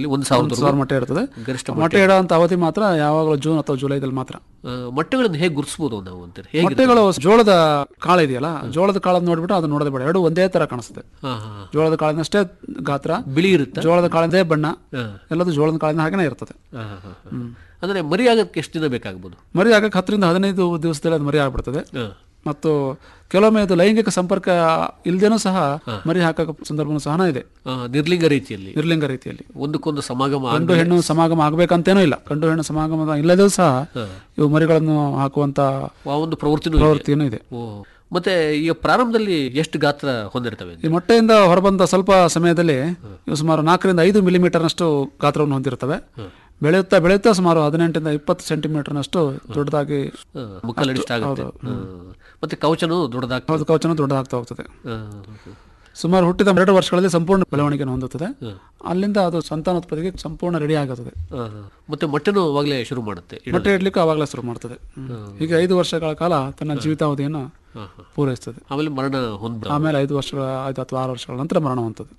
ವರ್ಷದಲ್ಲಿ ಒಂದು ಸಾವಿರದ ಸಾವಿರ ಮೊಟ್ಟೆ ಇರ್ತದೆ ಗರಿಷ್ಠ ಮೊಟ್ಟೆ ಇಡುವಂತ ಅವಧಿ ಮಾತ್ರ ಯಾವಾಗಲೂ ಜೂನ್ ಅಥವಾ ಜುಲೈದಲ್ಲಿ ಮಾತ್ರ ಆ, ಮೊಟ್ಟೆಗಳನ್ನು ಹೇಗೆ ಗುರುತಿಸಬಹುದು ನಾವು ಅಂತೀರಿ ಹೇಗೆ ಮೊಟ್ಟೆಗಳು ಜೋಳದ ಕಾಳು ಇದೆಯಲ್ಲ ಜೋಳದ ಕಾಳನ್ನು ನೋಡ್ಬಿಟ್ಟು ಅದು ನೋಡದೆ ಬೇಡ ಎರಡು ಒಂದೇ ತರ ಕಾಣಿಸುತ್ತೆ ಹಾ ಹಾ ಜೋಳದ ಕಾಳಿನಷ್ಟೇ ಗಾತ್ರ ಬಿಳಿ ಇರುತ್ತೆ ಜೋಳದ ಕಾಳಿಂದೇ ಬಣ್ಣ ಎಲ್ಲದು ಜೋಳದ ಕಾಳಿನ ಹಾಗೆನೇ ಇರ್ತದೆ ಅಂದ್ರೆ ಮರಿ ಆಗಕ್ಕೆ ಎಷ್ಟು ದಿನ ಬೇಕಾಗ್ಬೋದು ಮರಿ ಆಗಕ್ಕೆ ಹತ್ತರಿಂದ ಹದಿನೈದು ದಿವಸದಲ್ಲಿ ಅದು ಮರಿ ಆಗ್ಬಿಡ್ತದೆ ಹಾ. ಮತ್ತು ಕೆಲವೊಮ್ಮೆ ಅದು ಲೈಂಗಿಕ ಸಂಪರ್ಕ ಇಲ್ದೇನೂ ಸಹ ಮರಿ ಹಾಕೋ ಸಂದರ್ಭನೂ ಸಹ ಇದೆ ಆ, ನಿರ್ಲಿಂಗ ರೀತಿಯಲ್ಲಿ ನಿರ್ಲಿಂಗ ರೀತಿಯಲ್ಲಿ ಒಂದಕ್ಕೊಂದು ಸಮಾಗಮ ಗಂಡು ಹೆಣ್ಣು ಸಮಾಗಮ ಆಗ್ಬೇಕಂತೇನೂ ಇಲ್ಲ ಗಂಡು ಹೆಣ್ಣು ಸಮಾಗಮ ಇಲ್ಲದೂ ಸಹ ಇವು ಮರಿಗಳನ್ನು ಹಾಕುವಂತ ಆ ಒಂದು ಪ್ರವೃತ್ತಿನೂ ಇದೆ. ಪ್ರವೃತ್ತಿಯೂ ಇದೆ ಓ ಮತ್ತೆ ಈಗ ಪ್ರಾರಂಭದಲ್ಲಿ ಎಷ್ಟು ಗಾತ್ರ ಹೊಂದಿರ್ತವೆ ಈ ಮೊಟ್ಟೆಯಿಂದ ಹೊರಬಂದ ಸ್ವಲ್ಪ ಸಮಯದಲ್ಲಿ ಇವು ಸುಮಾರು ನಾಲ್ಕರಿಂದ ಐದು ಮಿಲಿಮೀಟರ್ನಷ್ಟು ಗಾತ್ರವನ್ನು ಹೊಂದಿರ್ತವೆ ಬೆಳೆಯುತ್ತಾ ಬೆಳೆಯುತ್ತಾ ಸುಮಾರು ಹದಿನೆಂಟರಿಂದ ಇಪ್ಪತ್ತು ಸೆಂಟಿಮೀಟರ್ನಷ್ಟು ದೊಡ್ಡದಾಗಿ ಆ, ಮುಖಲಡಿಷ್ಟ ಆಗುತ್ತೆ ಆ, ಮತ್ತೆ ಕವಚನೂ ದೊಡ್ಡದಾಗ್ತದೆ ಹೌದು ಕವಚನ ದೊಡ್ಡದಾಗ್ತಾ ಹೋಗ್ತದೆ ಆ, ಸುಮಾರು ಹುಟ್ಟಿದ ಎರಡು ವರ್ಷಗಳಲ್ಲಿ ಸಂಪೂರ್ಣ ಬೆಳವಣಿಗೆಯನ್ನು ಹೊಂದುತ್ತದೆ ಅಲ್ಲಿಂದ ಅದು ಸಂತಾನೋತ್ಪತ್ತಿಗೆ ಸಂಪೂರ್ಣ ರೆಡಿ ಆಗುತ್ತದೆ ಆ, ಮತ್ತೆ ಮೊಟ್ಟೆನೂ ಅವಾಗಲೇ ಶುರು ಮಾಡುತ್ತೆ ಇಡೋದು. ಮೊಟ್ಟೆ ಇಡ್ಲಿಕ್ಕೆ ಆವಾಗಲೇ ಶುರು ಮಾಡ್ತದೆ ಹೀಗೆ ಐದು ವರ್ಷಗಳ ಕಾಲ ತನ್ನ ಜೀವಿತಾವಧಿಯನ್ನು ಪೂರೈಸ್ತದೆ ಆಮೇಲೆ ಮರಣ ಹೊಂದ್ಬಿಡ ಆಮೇಲೆ ಐದು ವರ್ಷಗಳ ಐದು ಅಥವಾ ಆರು ವರ್ಷಗಳ ನಂತರ ಮರಣ ಹೊಂದುತ್ತದೆ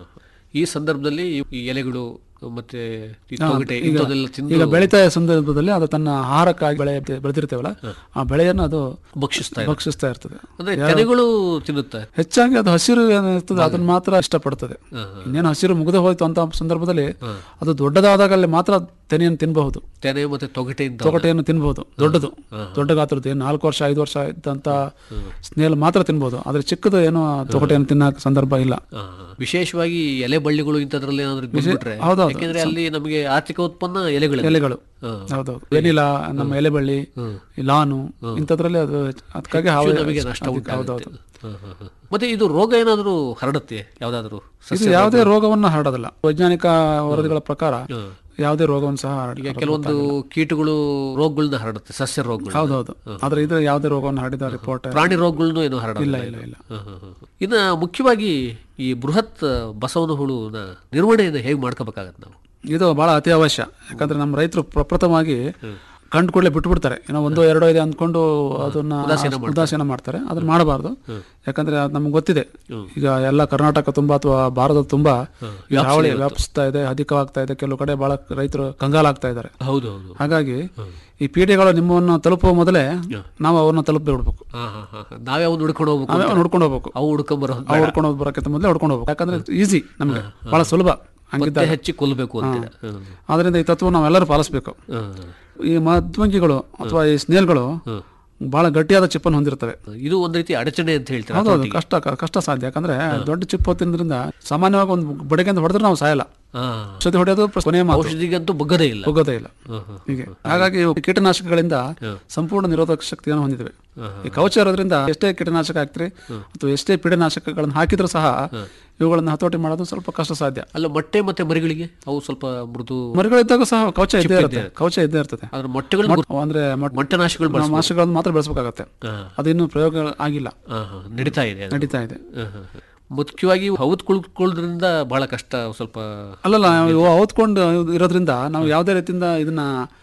ಈ ಸಂದರ್ಭದಲ್ಲಿ ಈ ಎಲೆಗಳು ಮತ್ತೆ ಈ ಹಾ, ತೊಗಟೆ ಈಗ- ಇಂಥದ್ದೆಲ್ಲ ತಿಂದು ಈಗ ಬೆಳೀತಾ ಸಂದರ್ಭದಲ್ಲಿ ಅದು ತನ್ನ ಆಹಾರಕ್ಕಾಗಿ ಬೆಳೆ ಬೆಳೆದಿರ್ತೇವಲ್ಲ ಆ ಬೆಳೆಯನ್ನು ಅದು ಭಕ್ಷಿಸ್ತಾ ಇದೆ. ಭಕ್ಷಿಸ್ತಾ ಇರ್ತದೆ ಅಂದ್ರೆ ತೆನೆಗಳು ತಿನ್ನುತ್ತೆ ಹೆಚ್ಚಾಗಿ ಅದು ಹಸಿರು ಏನಿರ್ತದೆ ಅದನ್ನ ಮಾತ್ರ ಇಷ್ಟಪಡ್ತದೆ ಇನ್ನೇನು ಹಸಿರು ಮುಗಿದು ಹೋಯ್ತು ಅಂತ ಸಂದರ್ಭದಲ್ಲಿ ಅದು ದೊಡ್ಡದಾದಾಗಲ್ಲಿ ಮಾತ್ರ ತೆನೆಯನ್ನು ತಿನ್ನಬಹುದು ತೆನೆ ಮತ್ತೆ ತೊಗಟೆಯಿಂದ ತೊಗಟೆಯನ್ನು ತಿನ್ಬಹುದು ದೊಡ್ಡದು ದೊಡ್ಡ ಗಾತ್ರದ್ದು ಏನು ನಾಲ್ಕು ವರ್ಷ ಐದು ವರ್ಷ ಇದ್ದಂತ ಸ್ನೇಲ್ ಮಾತ್ರ ತಿನ್ಬಹುದು ಆದ್ರೆ ಚಿಕ್ಕದು ಏನು ತೊಗಟೆಯನ್ನು ತಿನ್ನಕ ಸಂದರ್ಭ ಇಲ್ಲ ಆ, ವಿಶೇಷವಾಗಿ ಎಲೆ ಬಳ್ಳಿಗಳು ಇಂಥದ್ರಲ್ಲಿ ಏನಾದ್ರು ಬಂದ್ಬಿಟ್ರೆ ಹೌದೌದು. ಯಾಕೆಂದ್ರೆ ಅಲ್ಲಿ ನಮಗೆ ಆರ್ಥಿಕ ಉತ್ಪನ್ನ ಎಲೆಗಳು ಎಲೆಗಳು ಹೌದೌದು ವೆನಿಲಾ ನಮ್ಮ ಎಲೆಬಳ್ಳಿ ಈ ಲಾನು ಇಂಥದ್ರಲ್ಲಿ ಅದು ಅದಕ್ಕಾಗಿ ಹಾವು ನಮಗೆ ನಷ್ಟ ಅದಕ್ಕೆ- ಉಂಟಾಗುತ್ತೆ ಹೌದೌದು ಹ, ಹ, ಹ. ಮತ್ತೆ ಇದು ರೋಗ ಏನಾದರೂ ಹರಡುತ್ತೆ ಯಾವ್ದಾದ್ರು ಇದು ಯಾವುದೇ ರೋಗವನ್ನು ಹರಡೋದಿಲ್ಲ ವೈಜ್ಞಾನಿಕ ವರದಿಗಳ ಪ್ರಕಾರ ಯಾವುದೇ ರೋಗವನ್ನು ಸಹ ಹರಡ- ಈಗ ಕೆಲವೊಂದು ಕೀಟಗಳು ರೋಗಗಳನ್ನ ಹರಡುತ್ತೆ ಸಸ್ಯ ರೋಗಗಳು ಹೌದೌದು ಆದ್ರೆ ಇದು ಯಾವುದೇ ರೋಗವನ್ನು ಹರಡಿದ ರಿಪೋರ್ಟ್ ಪ್ರಾಣಿ ರೋಗಗಳನ್ನು ಏನು ಹರಡಲ್ಲ ಇಲ್ಲ ಇಲ್ಲ ಹ, ಹ, ಹ. ಇನ್ನ ಮುಖ್ಯವಾಗಿ ಈ ಬೃಹತ್ ಬಸವನ ಹುಳುನ ನಿರ್ವಹಣೆಯನ್ನು ಹೇಗೆ ಮಾಡ್ಕೋಬೇಕಾಗತ್ತೆ ನಾವು ಇದು ಬಹಳ ಅತಿ ಅವಶ್ಯ ಯಾಕಂದ್ರೆ ನಮ್ಮ ರೈತರು ಪ್ರಪ್ರಥಮವಾಗಿ ಕಂಡು ಕೂಡಲೇ ಬಿಟ್ಬಿಡ್ತಾರೆ ಏನೋ ಒಂದೋ ಎರಡೋ ಇದೆ ಅಂದ್ಕೊಂಡು ಅದನ್ನ ಉದಾಸೀನ ಮಾಡ್ತಾರೆ ಅದನ್ನ ಮಾಡಬಾರ್ದು ಯಾಕಂದ್ರೆ ಅದು ನಮ್ಗೆ ಗೊತ್ತಿದೆ ಈಗ ಎಲ್ಲ ಕರ್ನಾಟಕ ತುಂಬಾ ಅಥವಾ ಭಾರತ ತುಂಬಾ ಈ ಹಾವಳಿ ವ್ಯಾಪಿಸ್ತಾ ಇದೆ ಅಧಿಕವಾಗ್ತಾ ಇದೆ ಕೆಲವು ಕಡೆ ಬಹಳ ರೈತರು ಕಂಗಾಲಾಗ್ತಾ ಇದ್ದಾರೆ ಹೌದು ಹೌದು ಹಾಗಾಗಿ ಈ ಪೀಡೆಗಳು ನಿಮ್ಮನ್ನು ತಲುಪುವ ಮೊದಲೇ ನಾವು ಅವ್ರನ್ನ ತಲುಪಿ ಬಿಡ್ಬೇಕು ಹಾ, ಹಾ, ಹಾ, ಹಾ. ನಾವೇ ಅವ್ನು ಹುಡ್ಕೊಂಡು ಹೋಗ್ಬೇಕು ನಾವೇ ಅವ್ನ ಹುಡ್ಕೊಂಡು ಹೋಗ್ಬೇಕು ಅವು ಹುಡ್ಕೊಂಡ್ ಬರೋ ಅವ್ರು ಹುಡ್ಕೊಂಡು ಹೋಗಿ ಬರೋಕ್ಕಿಂತ ಮೊದಲೇ ಹುಡ್ಕೊಂಡು ಹೋಗ್ಬೇಕು ಯಾಕಂದ್ರೆ ಈಸಿ ನಮ್ಗೆ ಬಹಳ ಸುಲಭ ಹಂಗಿದ್ದಾಗ ಹೆಚ್ಚಿ ಕೊಲ್ಲಬೇಕು ಅಂತೀರ ಹ್ಮ್. ಆದ್ರಿಂದ ಈ ತತ್ವ ನಾವೆಲ್ಲರೂ ಪಾಲಿಸ್ಬೇಕು ಹ್ಮ್. ಈ ಮಧ್ವಂಗಿಗಳು ಅಥವಾ ಈ ಸ್ನೇಲ್ಗಳು ಬಹಳ ಗಟ್ಟಿಯಾದ ಚಿಪ್ಪನ್ನು ಹೊಂದಿರ್ತವೆ ಇದು ಒಂದ್ ರೀತಿ ಅಡಚಣೆ ಅಂತ ಹೇಳ್ತಾರೆ ಹೌದೌದು ಕಷ್ಟ ಕಷ್ಟ ಸಾಧ್ಯ ಯಾಕಂದ್ರೆ ದೊಡ್ಡ ಚಿಪ್ಪು ಹೊತ್ತಿದ್ರಿಂದ ಸಾಮಾನ್ಯವಾಗಿ ಒಂದು ಬಡಿಗೆಂದು ಹೊಡೆದ್ರೆ ನಾವು ಸಾಯಲ್ಲ ಹಾ. ಔಷಧಿ ಹೊಡೆಯೋದು ಪ್ರ- ಕೊನೆಯ ಮಾತು ಔಷಧಿಗಂತೂ ಬಗ್ಗದೇ ಇಲ್ಲ ಹೋಗೋದೇ ಇಲ್ಲ ಹೀಗೆ ಹಾಗಾಗಿ ಇವು ಕೀಟನಾಶಕಗಳಿಂದ ಸಂಪೂರ್ಣ ನಿರೋಧಕ ಶಕ್ತಿಯನ್ನು ಹೊಂದಿವೆ ಈ ಕವಚ ಇರೋದ್ರಿಂದ ಎಷ್ಟೇ ಕೀಟನಾಶಕ ಹಾಕ್ತಿರಿ ಅಥವಾ ಎಷ್ಟೇ ಪೀಡನಾಶಕಗಳನ್ನು ಹಾಕಿದ್ರೂ ಸಹ ಇವುಗಳನ್ನು ಹತೋಟಿ ಮಾಡೋದು ಸ್ವಲ್ಪ ಕಷ್ಟ ಸಾಧ್ಯ ಅಲ್ಲ ಮೊಟ್ಟೆ ಮತ್ತೆ ಮರಿಗಳಿಗೆ ಅವು ಸ್ವಲ್ಪ ಮೃದು ಮರಿಗಳಿದ್ದಾಗ ಸಹ ಕವಚ ಇದ್ದೇ ಇರುತ್ತೆ ಕವಚ ಇದ್ದೇ ಇರ್ತದೆ ಅದ್ರ ಮೊಟ್ಟೆಗಳು ಮೊಟ್- ಅಂದ್ರೆ ಮೊಟ್- ಮೊಟ್ಟೆನಾಶಕಗಳು ನಾವು ಮಾಂಸಗಳನ್ನು ಮಾತ್ರ ಬೆಳೆಸಬೇಕಾಗತ್ತೆ ಅದು ಇನ್ನೂ ಪ್ರಯೋಗ ಆಗಿಲ್ಲ ಹಾ, ಹಾ, ನಡೀತಾ ಇದೆ ಅದು. ನಡೀತಾ ಇದೆ ಹಾ, ಹಾ, ಹಾ. ಮುಖ್ಯವಾಗಿ ಹೌದ್ ಕುಳ್ಕೊಳ್ಳೋದ್ರಿಂದ ಬಹಳ ಕಷ್ಟ ಸ್ವಲ್ಪ ಅಲ್ಲಲ್ಲ ಇವು ಔತ್ಕೊಂಡು ಇರೋದ್ರಿಂದ ನಾವು ಯಾವುದೇ ರೀತಿಯಿಂದ ಇದನ್ನ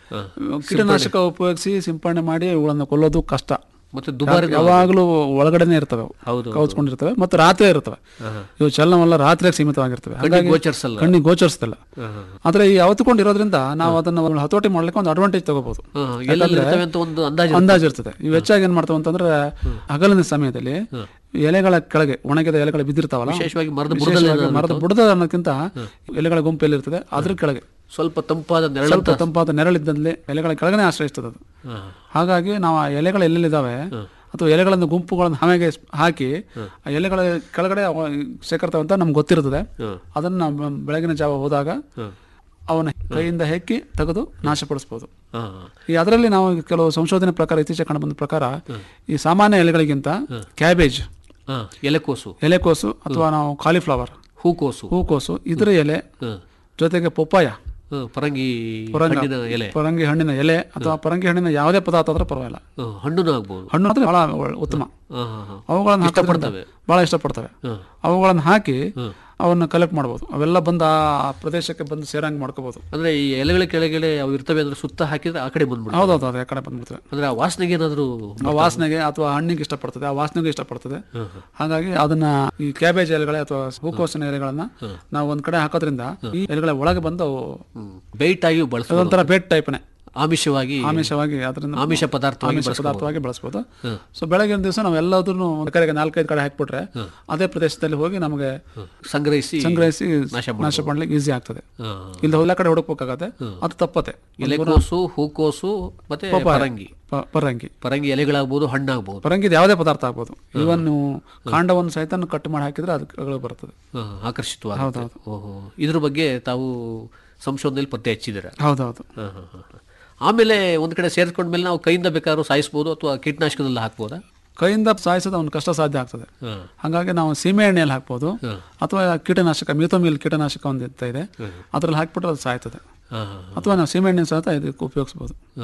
ಕೀಟನಾಶಕ ಉಪಯೋಗಿಸಿ ಸಿಂಪಡಣೆ ಮಾಡಿ ಇವುಗಳನ್ನು ಕೊಲ್ಲೋದು ಕಷ್ಟ ಮತ್ತೆ ದುಬಾರಿ ಯಾವಾಗಲೂ ಒಳಗಡೆನೆ ಇರ್ತವೆ ಅವು. ಹೌದು, ಕೌಚ್ಕೊಂಡಿರ್ತವೆ ಮತ್ತು ರಾತ್ರಿ ಇರ್ತವೆ ಇವು ಚಲನವಲ್ಲ ರಾತ್ರಿಗೆ ಸೀಮಿತವಾಗಿರ್ತವೆ ಹಾಗಾಗಿ ಗೋಚರಿಸಲ್ಲ ಕಣ್ಣಿಗೆ ಗೋಚರಿಸ್ತಿಲ್ಲ ಆದ್ರೆ ಈ ಅವತ್ಕೊಂಡಿರೋದ್ರಿಂದ ನಾವು ಅದನ್ನ ಒಂದು ಹತೋಟಿ ಮಾಡ್ಲಿಕ್ಕೆ ಒಂದು ಅಡ್ವಾಂಟೇಜ್ ತಗೋಬಹುದು ಹಾ, ಎಲ್ಲೆಲ್ಲಿ ಇರ್ತವೆ ಅಂತ ಒಂದು ಅಂದಾಜು ಅಂದಾಜು ಇರ್ತದೆ ಇವು ಹೆಚ್ಚಾಗಿ ಏನ್ ಮಾಡ್ತಾವ ಅಂತಂದ್ರೆ ಹಗಲಿನ ಸಮಯದಲ್ಲಿ ಎಲೆಗಳ ಕೆಳಗೆ ಒಣಗಿದ ಎಲೆಗಳು ಬಿದ್ದಿರ್ತಾವಲ್ಲ ವಿಶೇಷವಾಗಿ ಮರದ ವಿಶೇಷವಾಗಿ ಮರದ ಬುಡದ ಅನ್ನೋಕ್ಕಿಂತ ಎಲೆಗಳ ಗುಂಪಲ್ಲಿ ಇರ್ತದೆ ಅದ್ರ ಕೆಳಗೆ ಸ್ವಲ್ಪ ತಂಪಾದ ನೆರಳು ಸ್ವಲ್ಪ ತಂಪಾದ ನೆರಳಿದ್ದಲ್ಲಿ ಎಲೆಗಳ ಕೆಳಗನೆ ಆಶ್ರಯಿಸ್ತದೆ ಅದು ಹಾಗಾಗಿ ನಾವು ಆ ಎಲೆಗಳು ಎಲ್ಲೆಲ್ಲಿದ್ದಾವೆ ಅಥವಾ ಎಲೆಗಳನ್ನು ಗುಂಪುಗಳನ್ನು ಹಾಗೆ ಹಾಕಿ ಆ ಎಲೆಗಳ ಕೆಳಗಡೆ ಅವ ಶೇಖರ್ತಾವೆ ಅಂತ ನಮ್ಗೆ ಗೊತ್ತಿರ್ತದೆ ಅದನ್ನ ನಾವು ಬೆಳಗಿನ ಜಾವ ಹೋದಾಗ ಅವನ ಕೈಯಿಂದ ಹೆಕ್ಕಿ ತೆಗೆದು ನಾಶಪಡಿಸ್ಬೋದು ಹಾ, ಈ ಅದರಲ್ಲಿ ನಾವು ಕೆಲವು ಸಂಶೋಧನೆ ಪ್ರಕಾರ ಇತ್ತೀಚೆಗೆ ಕಂಡು ಬಂದ ಪ್ರಕಾರ ಈ ಸಾಮಾನ್ಯ ಎಲೆಗಳಿಗಿಂತ ಕ್ಯಾಬೇಜ್ ಹಾ, ಎಲೆಕೋಸು ಎಲೆಕೋಸು ಅಥವಾ ನಾವು ಕಾಲಿಫ್ಲವರ್ ಹೂಕೋಸು ಹೂಕೋಸು ಇದರ ಎಲೆ ಹಾ, ಜೊತೆಗೆ ಪೊಪ್ಪಾಯ ಹಾ, ಪರಂಗಿ ಪರಂಗ- ಹಣ್ಣಿನ ಎಲೆ ಪರಂಗಿ ಹಣ್ಣಿನ ಎಲೆ ಅಥವಾ ಪರಂಗಿ ಹಣ್ಣಿನ ಯಾವುದೇ ಪದಾರ್ಥ ಆದ್ರೂ ಪರವಾಗಿಲ್ಲ ಹಾ, ಹಣ್ಣುನೂ ಆಗ್ಬೋದು ಹಣ್ಣು ಮಾತ್ರ ಬಹಳ ಒಳ್ಳೆ- ಉತ್ತಮ ಹಾ, ಹಾ, ಹಾ. ಅವುಗಳನ್ನು ಹಾಕೋದ್ರಿಂದ ಇಷ್ಟಪಡ್ತವೆ. ಬಹಳ ಇಷ್ಟಪಡ್ತವೆ ಹಾ. ಅವುಗಳನ್ನು ಹಾಕಿ ಅವನ್ನ ಕಲೆಕ್ಟ್ ಮಾಡ್ಬೋದು ಅವೆಲ್ಲ ಬಂದು ಆ ಪ್ರದೇಶಕ್ಕೆ ಬಂದು ಸೇರಂಗ್ ಮಾಡ್ಕೋಬಹುದು ಅಂದ್ರೆ ಈ ಎಲೆಗಳ ಕೆಳಗಡೆ ಅವು ಇರ್ತವೆ ಅಂದ್ರೆ ಸುತ್ತ ಹಾಕಿದ್ರೆ ಆ ಕಡೆ ಬಂದ್ಬಿಡ್ತವೆ ಹೌದೌದು ಅದು ಆ ಕಡೆ ಬಂದ್ಬಿಡ್ತವೆ ಅಂದ್ರೆ ಆ ವಾಸನೆಗೆ ಏನಾದ್ರು ಆ ವಾಸನೆಗೆ ಅಥವಾ ಹಣ್ಣಿಗೆ ಇಷ್ಟಪಡ್ತದೆ ಆ ವಾಸನೆಗೆ ಇಷ್ಟಪಡ್ತದೆ ಹಾಗಾಗಿ ಅದನ್ನ ಈ ಕ್ಯಾಬೇಜ್ ಎಲೆಗಳೇ ಅಥವಾ ಹೂಕೋಸಿನ ಎಲೆಗಳನ್ನ ನಾವು ಒಂದ್ ಕಡೆ ಹಾಕೋದ್ರಿಂದ ಈ ಎಲೆಗಳ ಒಳಗೆ ಬಂದು ಅವು ಬೈಟ್ ಆಗಿ ಬಳಸೋದು ಅದೊಂಥರ ಬೇಟ್ ಟೈಪ್ನೆ ಆಮಿಷವಾಗಿ ಆಮಿಷವಾಗಿ ಅದರಿಂದ ಆಮಿಷ ಪದಾರ್ಥವಾಗಿ ಆಮಿಷ ಪದಾರ್ಥವಾಗಿ ಬಳಸ್ಬೋದು ಸೊ ಬೆಳಗಿನ ದಿವಸ ನಾವು ಎಲ್ಲಾದ್ರೂ ಕಡೆಗೆ ನಾಲ್ಕೈದು ಕಡೆ ಹಾಕ್ಬಿಟ್ರೆ ಅದೇ ಪ್ರದೇಶದಲ್ಲಿ ಹೋಗಿ ನಮಗೆ ಸಂಗ್ರಹಿಸಿ ಸಂಗ್ರಹಿಸಿ ನಾಶ ನಾಶ ಮಾಡ್ಲಿಕ್ಕೆ ಈಸಿ ಆಗ್ತದೆ ಹಾ. ಇಲ್ಲಿ ಎಲ್ಲ ಕಡೆ ಹುಡುಕ್ಬೇಕಾಗತ್ತೆ ಅದು ತಪ್ಪತ್ತೆ ಎಲೆಕೋಸು ಹೂಕೋಸು ಮತ್ತೆ ಪರಂಗಿ ಪ- ಪರಂಗಿ ಪರಂಗಿ ಎಲೆಗಳಾಗ್ಬೋದು ಹಣ್ಣಾಗ್ಬೋದು ಪರಂಗಿ ಇದು ಯಾವುದೇ ಪದಾರ್ಥ ಆಗ್ಬೋದು ಇವನ್ ನೀವು ಕಾಂಡವನ್ನು ಸಹಿತ ಕಟ್ ಮಾಡಿ ಹಾಕಿದ್ರೆ ಅದು ಬರ್ತದೆ ಹಾ, ಆಕರ್ಷಿತವಾಗುತ್ತೆ ಓಹೋ ಇದ್ರ ಬಗ್ಗೆ ತಾವು ಸಂಶೋಧನೆಯಲ್ಲಿ ಪತ್ತೆ ಹಚ್ಚಿದ್ದೀರ ಹೌದೌದು ಹಾ, ಹಾ, ಹಾ, ಹಾ. ಆಮೇಲೆ ಒಂದ್ ಕಡೆ ಸೇರ್ಕೊಂಡ್ಮೇಲೆ ನಾವು ಕೈಯಿಂದ ಬೇಕಾದ್ರೂ ಸಾಯಿಸ್ಬೋದು ಅಥವಾ ಕೀಟನಾಶಕದಲ್ಲಿ ಹಾಕ್ಬೋದಾ ಕೈಯಿಂದ ಸಾಯಿಸೋದು ಅವ್ನು ಕಷ್ಟ ಸಾಧ್ಯ ಆಗ್ತದೆ ಹಾ. ಹಾಗಾಗಿ ನಾವು ಸೀಮೆ ಎಣ್ಣೆಯಲ್ಲಿ ಹಾಕ್ಬೋದು ಅಥವಾ ಕೀಟನಾಶಕ ಮಿಥೋಮಿಲ್ ಕೀಟನಾಶಕ ಒಂದು ಇರ್ತಾ ಇದೆ ಅದ್ರಲ್ಲಿ ಹಾಕ್ಬಿಟ್ರೆ ಅದು ಸಾಯ್ತದೆ ಹಾ, ಹಾ, ಅಥವಾ ನಾವು ಸೀಮೆ ಎಣ್ಣೆ ಸಹಿತ ಇದಕ್ಕೆ ಉಪಯೋಗಿಸ್ಬೋದು ಹಾ.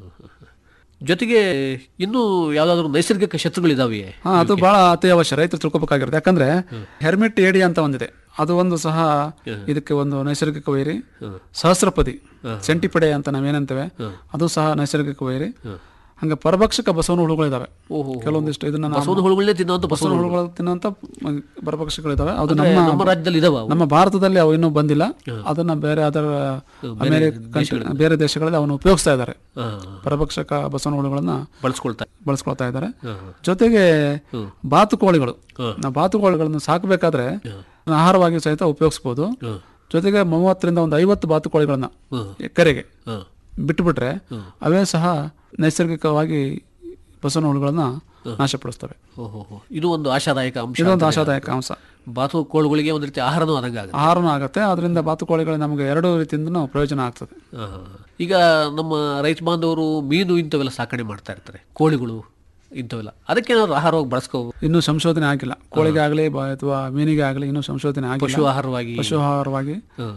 ಜೊತೆಗೆ ಇನ್ನೂ ಯಾವ್ದಾದ್ರು ನೈಸರ್ಗಿಕ ಶತ್ರುಗಳಿದಾವೆಯೇ ಹಾ ಅದು ಬಹಳ ಅತಿ ಅವಶ್ಯ ರೈತರು ತಿಳ್ಕೊಬೇಕಾಗಿರುತ್ತೆ ಯಾಕಂದ್ರೆ ಹೆರ್ಮಿಟ್ ಏಡಿ ಅಂತ ಒಂದಿದೆ ಅದು ಒಂದು ಸಹ ಇದಕ್ಕೆ ಒಂದು ನೈಸರ್ಗಿಕ ವೈರಿ ಸಹಸ್ರಪದಿ ಸೆಂಟಿಪಡೆ ಅಂತ ನಾವೇನಂತೇವೆ ಅದು ಸಹ ನೈಸರ್ಗಿಕ ವೈರಿ ಹಂಗೆ ಪರಭಕ್ಷಕ ಬಸವನ ಹುಳುಗಳಿದಾವೆ ಕೆಲವೊಂದಿಷ್ಟು ಇದನ್ನ ನಾವು- ಬಸವನ ಹುಳುಗಳನ್ನೇ ತಿನ್ನುವಂತ ಬಸವನ ಬಸವನ ಹುಳುಗಳು ತಿನ್ನುವಂತ ಪರಭಕ್ಷಕಗಳಿದಾವೆ ಅದು ಅಂದ್ರೆ ನಮ್ಮ ನಮ್ಮ ರಾಜ್ಯದಲ್ಲಿ ಇದಾವ ಅವು? ನಮ್ಮ ಭಾರತದಲ್ಲಿ ಅವು ಇನ್ನೂ ಬಂದಿಲ್ಲ ಅದನ್ನ ಬೇರೆ ಅದರ ಅಮೆರಿಕ ಕಂಟ್ರಿ- ಬೇರೆ ದೇಶಗಳಲ್ಲಿ ಅವನು ಉಪಯೋಗಿಸ್ತಾ ಇದ್ದಾರೆ ಹಾ, ಪರಭಕ್ಷಕ ಬಸವನ ಹುಳುಗಳನ್ನ ಬಳಸ್ಕೊಳ್ತಾ ಬಳಸ್ಕೊಳ್ತಾ ಇದ್ದಾರೆ ಜೊತೆಗೆ ಬಾತುಕೋಳಿಗಳು ನಾವು ಬಾತುಕೋಳಿಗಳನ್ನು ಸಾಕಬೇಕಾದ್ರೆ ಆಹಾರವಾಗಿ ಸಹಿತ ಉಪಯೋಗಿಸ್ಬೋದು ಜೊತೆಗೆ ಮೂವತ್ತರಿಂದ ಒಂದು ಐವತ್ತು ಬಾತುಕೋಳಿಗಳನ್ನ ಎಕರೆಗೆ ಹಾ. ಬಿಟ್ಟುಬಿಟ್ರೆ ಅವೇ ಸಹ ನೈಸರ್ಗಿಕವಾಗಿ ಬಸವನ ಹುಳುಗಳನ್ನ ನಾಶಪಡಿಸ್ತವೆ ಓಹೋ ಹೋ. ಇದು ಒಂದು ಆಶಾದಾಯಕ ಅಂಶ ಇದೊಂದು ಆಶಾದಾಯಕ ಅಂಶ ಬಾತು ಕೋಳುಗಳಿಗೆ ಒಂದ್ ರೀತಿ ಆಹಾರನೂ ಆದಂಗೆ ಆಗುತ್ತೆ ಆಹಾರನೂ ಆಗುತ್ತೆ ಅದರಿಂದ ಬಾತುಕೋಳಿಗಳು ನಮಗೆ ಎರಡು ರೀತಿಯಿಂದ ಪ್ರಯೋಜನ ಆಗ್ತದೆ ಹಾ. ಈಗ ನಮ್ಮ ರೈತ ಬಾಂಧವರು ಮೀನು ಇಂಥವೆಲ್ಲ ಸಾಕಣೆ ಮಾಡ್ತಾ ಇರ್ತಾರೆ ಕೋಳಿಗಳು ಇಂಥವೆಲ್ಲ ಅದಕ್ಕೇನಾದ್ರು ಆಹಾರವಾಗಿ ಬಳಸ್ಕೋ ಇನ್ನೂ ಸಂಶೋಧನೆ ಆಗಿಲ್ಲ ಕೋಳಿಗೆ ಆಗಲಿ ಅಥವಾ ಮೀನಿಗೆ ಆಗಲಿ ಇನ್ನೂ ಸಂಶೋಧನೆ ಪಶು ಆಗಿಲ್ಲ ಆಹಾರವಾಗಿ ಪಶು ಆಹಾರವಾಗಿ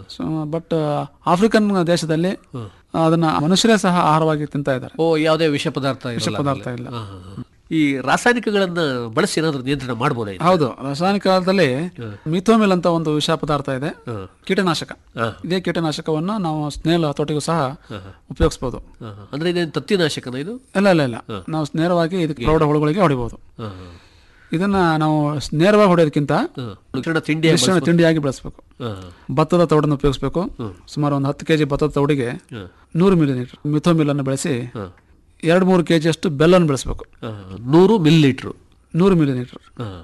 ಬಟ್ ಆಫ್ರಿಕನ್ ದೇಶದಲ್ಲಿ ಅದನ್ನ ಮನುಷ್ಯರೇ ಸಹ ಆಹಾರವಾಗಿ ತಿಂತಾ ಇದ್ದಾರೆ ಓ ಯಾವುದೇ ವಿಷ ಪದಾರ್ಥ ವಿಷ ಇರಲ್ಲ ಪದಾರ್ಥ ಇಲ್ಲ ಹಾ, ಹಾ, ಹಾ. ಈ ರಾಸಾಯನಿಕಗಳನ್ನ ಬಳಸಿ ಏನಾದ್ರು ನಿಯಂತ್ರಣ ಮಾಡ್ಬೋದಾ ಇದು? ಹೌದು ರಾಸಾಯನಿಕ ಕಾಲದಲ್ಲಿ ಮಿಥೋಮಿಲ್ ಅಂತ ಒಂದು ವಿಷ ಪದಾರ್ಥ ಇದೆ ಕೀಟನಾಶಕ ಇದೇ ಕೀಟನಾಶಕವನ್ನ ನಾವು ಸ್ನೇಲ್ ಹತೋಟಿಗೂ ಸಹ ಉಪಯೋಗಿಸಬಹುದು ಹಾ, ಹಾ. ಅಂದ್ರೆ ಇದೇನು ತತ್ತಿನಾಶಕನ ಇದು ಇಲ್ಲ ಇಲ್ಲ ಇಲ್ಲ ನಾವು ನೇರವಾಗಿ ಇದಕ್ಕೆ ಪ್ರೌಢ ಹುಳುಗಳಿಗೆ ಹೊಡಿಬಹುದು ಹಾ, ಹಾ. ಇದನ್ನ ನಾವು ನೇರವಾಗಿ ಹೊಡೆಯೋದಕ್ಕಿಂತ ಹಾ. ಮಿಶ್ರಣ ತಿಂಡಿ ಮಿಶ್ರಣ ತಿಂಡಿಯಾಗಿ ಬಳಸಬೇಕು ಹಾ, ಭತ್ತದ ತೌಡನ್ನು ಉಪಯೋಗಿಸಬೇಕು ಸುಮಾರು ಒಂದು ಹತ್ತು ಕೆಜಿ ಭತ್ತದ ತೌಡಿಗೆ ನೂರು ಮಿಲಿ ಲೀಟರ್ ಮಿಥೋಮಿಲ್ ಅನ್ನು ಬೆಳೆಸಿ ಎರಡು ಮೂರು ಕೆಜಿ ಅಷ್ಟು ಬೆಲ್ಲವನ್ನು ಬೆಳೆಸಬೇಕು ಹಾ, ನೂರು ಮಿಲ್ ಲೀಟ್ರು ನೂರು ಮಿಲಿ ಲೀಟರ್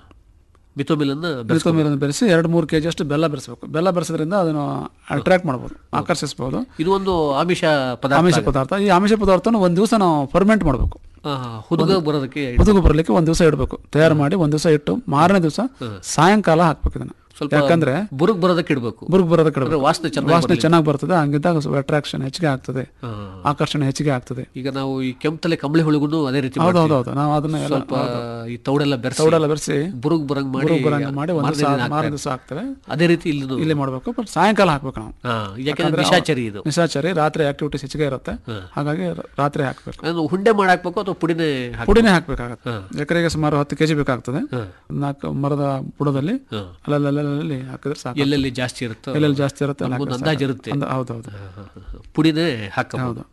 ಮಿಥೋಮಿಲನ್ನ ಮಿಥೋಮಿಲ್ ಅನ್ನು ಬೆರೆಸಿ ಎರಡು ಮೂರು ಕೆಜಿ ಅಷ್ಟು ಬೆಲ್ಲ ಬೆರೆಸಬೇಕು ಬೆಲ್ಲ ಬೆರೆಸೋದ್ರಿಂದ ಅದನ್ನು ಅಟ್ರಾಕ್ಟ್ ಮಾಡ್ಬೋದು ಆಕರ್ಷಿಸಬಹುದು ಇದು ಒಂದು ಆಮಿಷ ಪದಾರ್ಥ ಆಮಿಷ ಪದಾರ್ಥ ಈ ಆಮಿಷ ಪದಾರ್ಥನ ಒಂದು ದಿವಸ ನಾವು ಫರ್ಮೆಂಟ್ ಮಾಡಬೇಕು ಹಾ, ಹಾ. ಹುದುಗ ಬರೋದಕ್ಕೆ ಹುದುಗು ಬರಲಿಕ್ಕೆ ಒಂದು ದಿವಸ ಇಡಬೇಕು ತಯಾರು ಮಾಡಿ ಒಂದು ದಿವಸ ಇಟ್ಟು ಮಾರನೇ ದಿವಸ ಸಾಯಂಕಾಲ ಹಾಕ್ಬೇಕು ಇದನ್ನ ಸ್ವಲ್ಪ ಯಾಕಂದ್ರೆ ಬುರುಗ್ ಬರೋದಕ್ಕೆ ಇಡಬೇಕು ಬುರ್ಗ್ ಬರೋದಕ್ಕೆ ಅಂದ್ರೆ ಇಡಬೇಕು. ವಾಸನೆ ಚೆನ್ನಾಗಿ ವಾಸನೆ ಚೆನ್ನಾಗಿ ಬರ್ತದೆ ಹಂಗಿದ್ದಾಗ ಅಟ್ರಾಕ್ಷನ್ ಹೆಚ್ಚಿಗೆ ಆಗ್ತದೆ ಹಾ. ಆಕರ್ಷಣೆ ಹೆಚ್ಚಿಗೆ ಆಗ್ತದೆ ಈಗ ನಾವು ಈ ಕೆಂಪತಲೆ ಕಂಬಳಿ ಹುಳುಗೂ ಅದೇ ರೀತಿ ಹೌದು ಮಾಡ್ತೀವಿ. ಹೌದು ಹೌದು ನಾವು ಅದನ್ನ ಎಲ್ಲ ಸ್ವಲ್ಪ ಈ ತೌಡೆಲ್ಲ ಬೆರೆಸಿ ತೌಡೆಲ್ಲ ಬೆರೆಸಿ ಬುರುಗ್ ಬರಂಗ್ ಮಾಡಿ ಬುರುಗ್ ಬರಂಗ್ ಮಾಡಿ ಒಂದು ಮಾರನೇ ದಿವಸ ದಿನ ಮಾರನೇ ಹಾಕ್ತಾರೆ. ದಿವಸ ಹಾಕ್ತೇವೆ ಅದೇ ರೀತಿ ಇಲ್ಲಿ ಇಲ್ಲಿ ಮಾಡಬೇಕು ಬಟ್ ಸಾಯಂಕಾಲ ಹಾಕ್ಬೇಕು ನಾವು ಹಾ ಯಾಕಂದ್ರೆ ನಿಶಾಚರಿ ಇದು ನಿಶಾಚರಿ ರಾತ್ರಿ ಆಕ್ಟಿವಿಟೀಸ್ ಹೆಚ್ಚಿಗೆ ಇರುತ್ತೆ ಹಾಗಾಗಿ ರ- ರಾತ್ರಿ ಹಾಕ್ಬೇಕು ಅದು ಹುಂಡೆ ಮಾಡಿ ಹಾಕ್ಬೇಕು ಅಥವಾ ಪುಡಿನೇ ಹಾಕ್ಬೇಕು? ಪುಡಿನೇ ಹಾಕ್ಬೇಕಾಗತ್ತೆ ಎಕರೆಗೆ ಸುಮಾರು ಹತ್ತು ಕೆಜಿ ಬೇಕಾಗ್ತದೆ ನಾಲ್ಕು ಮರದ ಬುಡದಲ್ಲಿ ಹಾ. ಅಲ್ಲಲ್ಲಿ ಹಾಕಿದ್ರೆ ಸಾಕು ಎಲ್ಲೆಲ್ಲಿ ಜಾಸ್ತಿ ಇರುತ್ತೋ ಎಲ್ಲೆಲ್ಲಿ ಜಾಸ್ತಿ ಇರುತ್ತೆ ಅಲ್ಲಿ ನಮ್ಗೊಂದು ಹಾಕಿದ್ರೆ ಅಂದಾಜು ಸಾಕು. ಇರುತ್ತೆ ಅಂದ- ಹೌದು ಹೌದು ಪುಡಿನೇ ಹಾಕಬಹುದು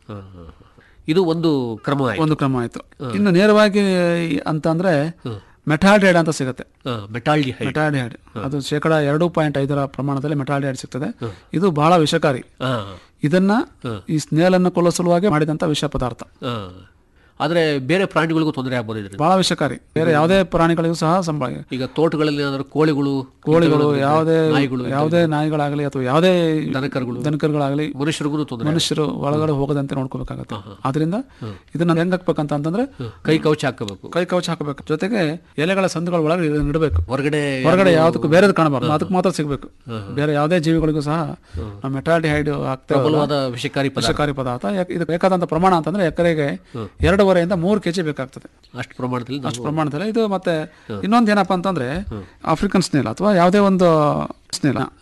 ಇದು ಒಂದು ಕ್ರಮ ಆಯ್ತು ಒಂದು ಕ್ರಮ ಆಯ್ತು ಇನ್ನು ನೇರವಾಗಿ ಅಂತ ಅಂದ್ರೆ ಮೆಟಾಲ್ಡೈಡ್ ಅಂತ ಸಿಗುತ್ತೆ ಮೆಟಾಲ್ಡಿ ಹೈ ಮೆಟಾಲ್ಡಿಹೈಡ್ ಅದು ಶೇಕಡ ಎರಡು ಪಾಯಿಂಟ್ ಐದರ ಪ್ರಮಾಣದಲ್ಲಿ ಮೆಟಾಲ್ಡಿಹೈಡ್ ಸಿಗ್ತದೆ ಇದು ಬಹಳ ವಿಷಕಾರಿ ಹಾ ಇದನ್ನ ಈ ಸ್ನೇಲ್ ಅನ್ನು ಕೊಲ್ಲೋ ಸಲುವಾಗಿ ಮಾಡಿದಂತ ವಿಷ ಪದಾರ್ಥ ಹಾ. ಆದ್ರೆ ಬೇರೆ ಪ್ರಾಣಿಗಳಿಗೂ ತೊಂದರೆ ಆಗ್ಬೋದು ಇದರಿಂದ ಬಹಳ ವಿಷಕಾರಿ ಬೇರೆ ಯಾವುದೇ ಪ್ರಾಣಿಗಳಿಗೂ ಸಹ ಸಂಬಳ ಈಗ ತೋಟಗಳಲ್ಲಿ ಏನಾದ್ರು ಕೋಳಿಗಳು ಕೋಳಿಗಳು ಇಂಥವೆಲ್ಲ ಯಾವುದೇ ನಾಯಿಗಳು ಯಾವುದೇ ನಾಯಿಗಳಾಗಲಿ ಅಥವಾ ಯಾವುದೇ ದನಕರುಗಳು ದನಕರುಗಳಾಗಲಿ ಮನುಷ್ಯರಿಗೂ ತೊಂದರೆ ಮನುಷ್ಯರು ಒಳಗಡೆ ಹೋಗದಂತೆ ನೋಡ್ಕೋಬೇಕಾಗತ್ತೆ ಆದ್ರಿಂದ ಇದನ್ನ ಹೆಂಗ್ ಹಾಕ್ಬೇಕಂತ ಅಂತಂದ್ರೆ ಕೈ ಕವಚ ಹಾಕಬೇಕು ಕೈ ಕವಚ ಹಾಕಬೇಕು ಜೊತೆಗೆ ಎಲೆಗಳ ಸಂದುಗಳ ಒಳಗೆ ಇದನ್ನ ಇಡಬೇಕು ಹೊರಗಡೆ ಹೊರಗಡೆ ಯಾವುದಕ್ಕೂ ಬೇರೆದು ಕಾಣಬಾರ್ದು ಅದಕ್ಕೆ ಮಾತ್ರ ಸಿಗಬೇಕು ಬೇರೆ ಯಾವುದೇ ಜೀವಿಗಳಿಗೂ ಸಹ ನಾವು ಮೆಟಾಲ್ಡಿಹೈಡ್ ಹಾಕ್ತೇವೆ ಪ್ರಬಲವಾದ ವಿಷಕಾರಿ ಪದಾರ್ಥ ವಿಷಕಾರಿ ಪದಾರ್ಥ ಯಾಕೆ ಇದು ಬೇಕಾದಂತ ಪ್ರಮಾಣ ಅಂತಂದ್ರೆ ಎಕರೆಗೆ ಎರಡೂವರೆಯಿಂದ ಮೂರು ಕೆಜಿ ಬೇಕಾಗ್ತದೆ ಅಷ್ಟು ಪ್ರಮಾಣದಲ್ಲಿ ನಾವು ಅಷ್ಟು ಪ್ರಮಾಣದಲ್ಲಿ ಇದು ಮತ್ತೆ ಇನ್ನೊಂದು ಏನಪ್ಪಾ ಅಂತಂದ್ರೆ ಆಫ್ರಿಕನ್ ಸ್ನೇಲ್ ಅಥವಾ ಯಾವುದೇ ಒಂದು ಸ್ನೇಲ್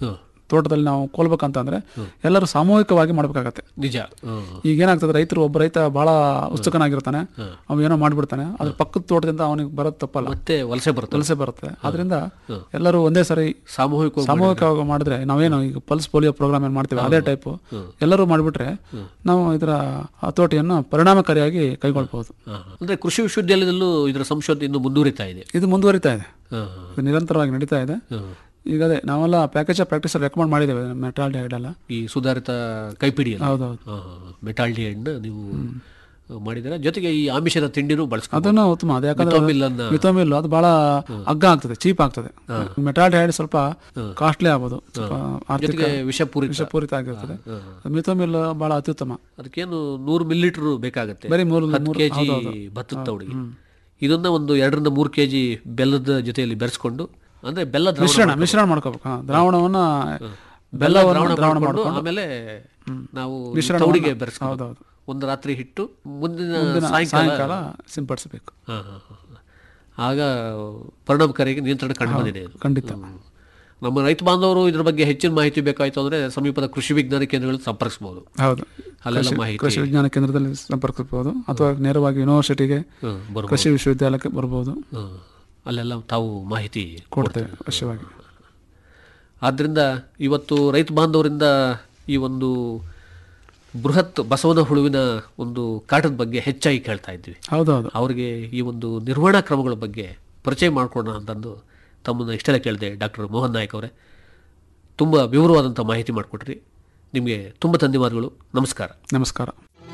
ತೋಟದಲ್ಲಿ ನಾವು ಕೊಲ್ಬೇಕಂತಂದ್ರೆ ಎಲ್ಲರೂ ಸಾಮೂಹಿಕವಾಗಿ ಮಾಡ್ಬೇಕಾಗತ್ತೆ ನಿಜ ಹ್ಮ್. ಈಗ ಏನಾಗ್ತದೆ ರೈತರು ಒಬ್ಬ ರೈತ ಬಹಳ ಉತ್ಸುಕನಾಗಿರ್ತಾನೆ ಅವ ಏನೋ ಮಾಡ್ಬಿಡ್ತಾನೆ ಅದ್ರ ಪಕ್ಕದ ತೋಟದಿಂದ ಅವನಿಗೆ ಬರೋದು ತಪ್ಪಲ್ಲ ಮತ್ತೆ ವಲಸೆ ಬರುತ್ತೆ ವಲಸೆ ಬರುತ್ತೆ ಅದರಿಂದ ಎಲ್ಲರೂ ಒಂದೇ ಸರಿ ಸಾಮೂಹಿಕ ಸಾಮೂಹಿಕವಾಗಿ ಮಾಡಿದ್ರೆ ನಾವೇನು ಈಗ ಪಲ್ಸ್ ಪೋಲಿಯೋ ಪ್ರೋಗ್ರಾಮ್ ಏನ್ ಮಾಡ್ತೀವಿ ಅದೇ ಟೈಪ್ ಎಲ್ಲರೂ ಮಾಡಿಬಿಟ್ರೆ ನಾವು ಇದರ ಹತೋಟಿಯನ್ನು ಪರಿಣಾಮಕಾರಿಯಾಗಿ ಕೈಗೊಳ್ಬಹುದು ಅಂದ್ರೆ ಕೃಷಿ ವಿಶ್ವವಿದ್ಯಾಲಯದಲ್ಲೂ ಇದರ ಸಂಶೋಧನೆ ಇನ್ನು ಮುಂದುವರಿತಾ ಇದೆ ಇದು ಮುಂದುವರಿತಾ ಇದೆ ಹಾ, ಇದು ನಿರಂತರವಾಗಿ ನಡೀತಾ ಇದೆ ಈಗ ಅದೇ ನಾವೆಲ್ಲ ಪ್ಯಾಕೇಜ್ ಆಫ್ ಪ್ರಾಕ್ಟೀಸ್ ರೆಕಮೆಂಡ್ ಮಾಡಿದ್ದೇವೆ ಮೆಟಾಲ್ಡಿಹೈಡ್ ಎಲ್ಲ ಈ ಸುಧಾರಿತ ಕೈಪಿಡಿಯಲ್ಲಿ ಹೌದೌದು ಮೆಟಾಲ್ಡಿಯನ್ನ ನೀವು ಮಾಡಿದ್ದೀರಾ ಜೊತೆಗೆ ಈ ಆಮಿಷದ ತಿಂಡಿನೂ ಬಳಸ್ಕೊಂಡು ಅದನ್ನು ಉತ್ತಮ ಅದು ಯಾಕಂದ್ರೆ ಮಿಥೋಮಿಲ್ ಅನ್ನ ಮಿಥೋಮಿಲ್ ಅದು ಬಹಳ ಅಗ್ಗ ಆಗ್ತದೆ ಚೀಪ್ ಆಗ್ತದೆ ಮೆಟಾಲ್ಡಿಹೈಡ್ ಸ್ವಲ್ಪ ಕಾಸ್ಟ್ಲಿ ಆಗ್ಬೋದು ಸ್ವಲ್ಪ ಆರ್ಥಿಕ ಜೊತೆಗೆ ವಿಷಪೂರಿತ ವಿಷಪೂರಿತ ಆಗಿರ್ತದೆ ಮಿಥೋಮಿಲ್ ಬಹಳ ಅತ್ಯುತ್ತಮ ಅದಕ್ಕೇನು ನೂರು ಮಿಲಿಲೀಟರ್ ಬೇಕಾಗತ್ತೆ ಬರೀ ಮೂರು ಹತ್ತು ಮೂರು- ಕೆಜಿ ಹೌದೌದು. ಭತ್ತದ ತೌಡಿಗೆ ಇದನ್ನ ಒಂದು ಎರಡರಿಂದ ಮೂರು ಕೆಜಿ ಬೆಲ್ಲದ ಜೊತೆಯಲ್ಲಿ ಬೆರೆಸ್ಕೊಂಡು ಅಂದ್ರೆ ಬೆಲ್ಲ ದ್ರಾವಣ ಮಿಶ್ರಣ ಮಾಡ್ಕೊಂಡು- ಮಿಶ್ರಣ ಮಾಡ್ಕೋಬೇಕು ಹಾ, ದ್ರಾವಣವನ್ನ ಬೆಲ್ಲ ಬೆಲ್ಲವನ್ನು ದ್ರಾವಣ ದ್ರಾವಣ ಮಾಡ್ಕೊಂಡು ಮಾಡ್ಕೊಂಡು ಆಮೇಲೆ ನಾವು ಈ ಮಿಶ್ರಣವನ್ನ- ತೌಡಿಗೆ ಬೆರೆಸ್ಕೊಂಡು ಹೌದೌದು. ಒಂದು ರಾತ್ರಿ ಹಿಟ್ಟು ಮುಂದಿನ ಮುಂದಿನ ಸಾಯಂಕಾಲ ಸಾಯಂಕಾಲ ಸಿಂಪಡಿಸಬೇಕು ಹಾ, ಹಾ, ಹಾ, ಹಾ. ಆಗ ಪರಿಣಾಮಕಾರಿಯಾಗಿ ನಿಯಂತ್ರಣ ಕಂಡು ಬಂದಿದೆ ಇದು. ಖಂಡಿತ ಹ್ಮ್. ನಮ್ಮ ರೈತ ಬಾಂಧವರು ಇದ್ರ ಬಗ್ಗೆ ಹೆಚ್ಚಿನ ಮಾಹಿತಿ ಬೇಕಾಯ್ತು ಅಂದ್ರೆ ಸಮೀಪದ ಕೃಷಿ ವಿಜ್ಞಾನ ಕೇಂದ್ರಗಳು ಸಂಪರ್ಕಿಸಬಹುದು ಹೌದು ಅಲ್ಲೆಲ್ಲ ಕೃಷಿ- ಮಾಹಿತಿ ಕೃಷಿ ವಿಜ್ಞಾನ ಕೇಂದ್ರದಲ್ಲಿ ಸಂಪರ್ಕಿಸಬಹುದು ಅಥವಾ ನೇರವಾಗಿ ಯೂನಿವರ್ಸಿಟಿಗೆ ಹ್ಮ್, ಬರ್ಬೋದು. ಕೃಷಿ ವಿಶ್ವವಿದ್ಯಾಲಯಕ್ಕೆ ಬರ್ಬೋದು ಹ್ಮ್. ಅಲ್ಲೆಲ್ಲ ತಾವು ಮಾಹಿತಿ ಕೊಡ್ತೇವೆ ಅವಶ್ಯವಾಗಿ ಆದ್ದರಿಂದ ಇವತ್ತು ರೈತ ಬಾಂಧವರಿಂದ ಈ ಒಂದು ಬೃಹತ್ ಬಸವನ ಹುಳುವಿನ ಒಂದು ಕಾಟದ ಬಗ್ಗೆ ಹೆಚ್ಚಾಗಿ ಕೇಳ್ತಾ ಇದ್ವಿ ಹೌದೌದು ಅವರಿಗೆ ಈ ಒಂದು ನಿರ್ವಹಣಾ ಕ್ರಮಗಳ ಬಗ್ಗೆ ಪರಿಚಯ ಮಾಡ್ಕೊಡೋಣ ಅಂತಂದು ತಮ್ಮನ್ನು ಇಷ್ಟೆಲ್ಲ ಕೇಳಿದೆ ಡಾಕ್ಟರ್ ಮೋಹನ್ ನಾಯಕ್ ಅವರೇ ತುಂಬ ವಿವರವಾದಂಥ ಮಾಹಿತಿ ಮಾಡಿಕೊಟ್ರಿ ನಿಮಗೆ ತುಂಬ ಧನ್ಯವಾದಗಳು ನಮಸ್ಕಾರ ನಮಸ್ಕಾರ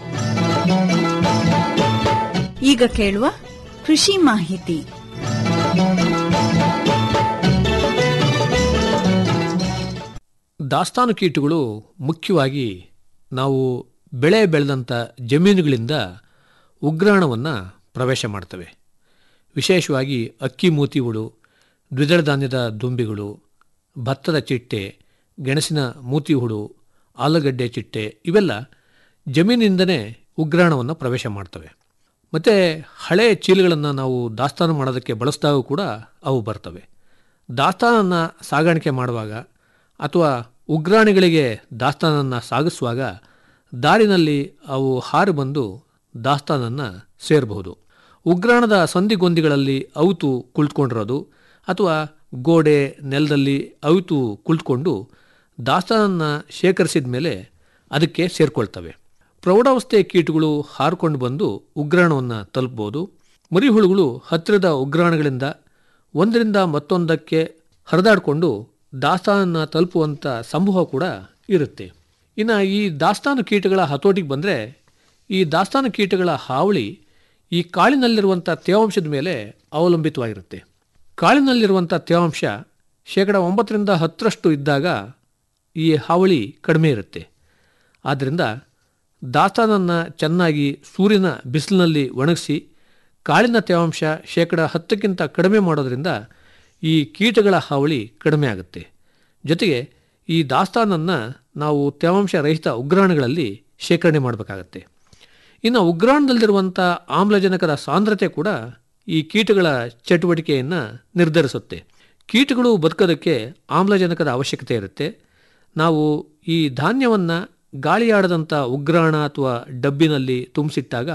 ಈಗ ಕೇಳುವ ಕೃಷಿ ಮಾಹಿತಿ ದಾಸ್ತಾನು ಕೀಟಗಳು ಮುಖ್ಯವಾಗಿ ನಾವು ಬೆಳೆ ಬೆಳೆದಂಥ ಜಮೀನುಗಳಿಂದ ಉಗ್ರಾಣವನ್ನು ಪ್ರವೇಶ ಮಾಡ್ತವೆ ವಿಶೇಷವಾಗಿ ಅಕ್ಕಿ ಮೂತಿ ಹುಳು ದ್ವಿದಳ ಧಾನ್ಯದ ದುಂಬಿಗಳು ಭತ್ತದ ಚಿಟ್ಟೆ ಗೆಣಸಿನ ಮೂತಿ ಹುಳು ಆಲೂಗಡ್ಡೆ ಚಿಟ್ಟೆ ಇವೆಲ್ಲ ಜಮೀನಿಂದನೇ ಉಗ್ರಾಣವನ್ನು ಪ್ರವೇಶ ಮಾಡ್ತವೆ ಮತ್ತು ಹಳೆ ಚೀಲಗಳನ್ನು ನಾವು ದಾಸ್ತಾನು ಮಾಡೋದಕ್ಕೆ ಬಳಸಿದಾಗ ಕೂಡ ಅವು ಬರ್ತವೆ ದಾಸ್ತಾನನ್ನು ಸಾಗಾಣಿಕೆ ಮಾಡುವಾಗ ಅಥವಾ ಉಗ್ರಾಣಿಗಳಿಗೆ ದಾಸ್ತಾನನ್ನು ಸಾಗಿಸುವಾಗ ದಾರಿನಲ್ಲಿ ಅವು ಹಾರಿ ಬಂದು ದಾಸ್ತಾನನ್ನು ಸೇರಬಹುದು ಉಗ್ರಾಣದ ಸಂದಿಗೊಂದಿಗಳಲ್ಲಿ ಅವಿತು ಕುಳಿತುಕೊಂಡಿರೋದು ಅಥವಾ ಗೋಡೆ ನೆಲದಲ್ಲಿ ಅವಿತು ಕುಳಿತುಕೊಂಡು ದಾಸ್ತಾನನ್ನು ಶೇಖರಿಸಿದ ಮೇಲೆ ಅದಕ್ಕೆ ಸೇರ್ಕೊಳ್ತವೆ ಪ್ರೌಢಾವಸ್ಥೆಯ ಕೀಟಗಳು ಹಾರಿಕೊಂಡು ಬಂದು ಉಗ್ರಾಣವನ್ನು ತಲುಪಬಹುದು ಮರಿಹುಳುಗಳು ಹತ್ತಿರದ ಉಗ್ರಾಣಗಳಿಂದ ಒಂದರಿಂದ ಮತ್ತೊಂದಕ್ಕೆ ಹರಿದಾಡಿಕೊಂಡು ದಾಸ್ತಾನನ್ನು ತಲುಪುವಂಥ ಸಂಭವ ಕೂಡ ಇರುತ್ತೆ ಇನ್ನು ಈ ದಾಸ್ತಾನು ಕೀಟಗಳ ಹತೋಟಿಗೆ ಬಂದರೆ ಈ ದಾಸ್ತಾನು ಕೀಟಗಳ ಹಾವಳಿ ಈ ಕಾಳಿನಲ್ಲಿರುವಂಥ ತೇವಾಂಶದ ಮೇಲೆ ಅವಲಂಬಿತವಾಗಿರುತ್ತೆ ಕಾಳಿನಲ್ಲಿರುವಂಥ ತೇವಾಂಶ ಶೇಕಡ ಒಂಬತ್ತರಿಂದ ಹತ್ತರಷ್ಟು ಇದ್ದಾಗ ಈ ಹಾವಳಿ ಕಡಿಮೆ ಇರುತ್ತೆ ಆದ್ದರಿಂದ ದಾಸ್ತಾನನ್ನು ಚೆನ್ನಾಗಿ ಸೂರ್ಯನ ಬಿಸಿಲಿನಲ್ಲಿ ಒಣಗಿಸಿ ಕಾಳಿನ ತೇವಾಂಶ ಶೇಕಡ ಹತ್ತಕ್ಕಿಂತ ಕಡಿಮೆ ಮಾಡೋದ್ರಿಂದ ಈ ಕೀಟಗಳ ಹಾವಳಿ ಕಡಿಮೆ ಆಗುತ್ತೆ ಜೊತೆಗೆ ಈ ದಾಸ್ತಾನನ್ನು ನಾವು ತೇವಾಂಶ ರಹಿತ ಉಗ್ರಾಣಗಳಲ್ಲಿ ಶೇಖರಣೆ ಮಾಡಬೇಕಾಗತ್ತೆ ಇನ್ನು ಉಗ್ರಾಣದಲ್ಲಿರುವಂಥ ಆಮ್ಲಜನಕದ ಸಾಂದ್ರತೆ ಕೂಡ ಈ ಕೀಟಗಳ ಚಟುವಟಿಕೆಯನ್ನು ನಿರ್ಧರಿಸುತ್ತೆ ಕೀಟಗಳು ಬದುಕೋದಕ್ಕೆ ಆಮ್ಲಜನಕದ ಅವಶ್ಯಕತೆ ಇರುತ್ತೆ ನಾವು ಈ ಧಾನ್ಯವನ್ನು ಗಾಳಿಯಾಡದಂಥ ಉಗ್ರಾಣ ಅಥವಾ ಡಬ್ಬಿನಲ್ಲಿ ತುಂಬಿಸಿಟ್ಟಾಗ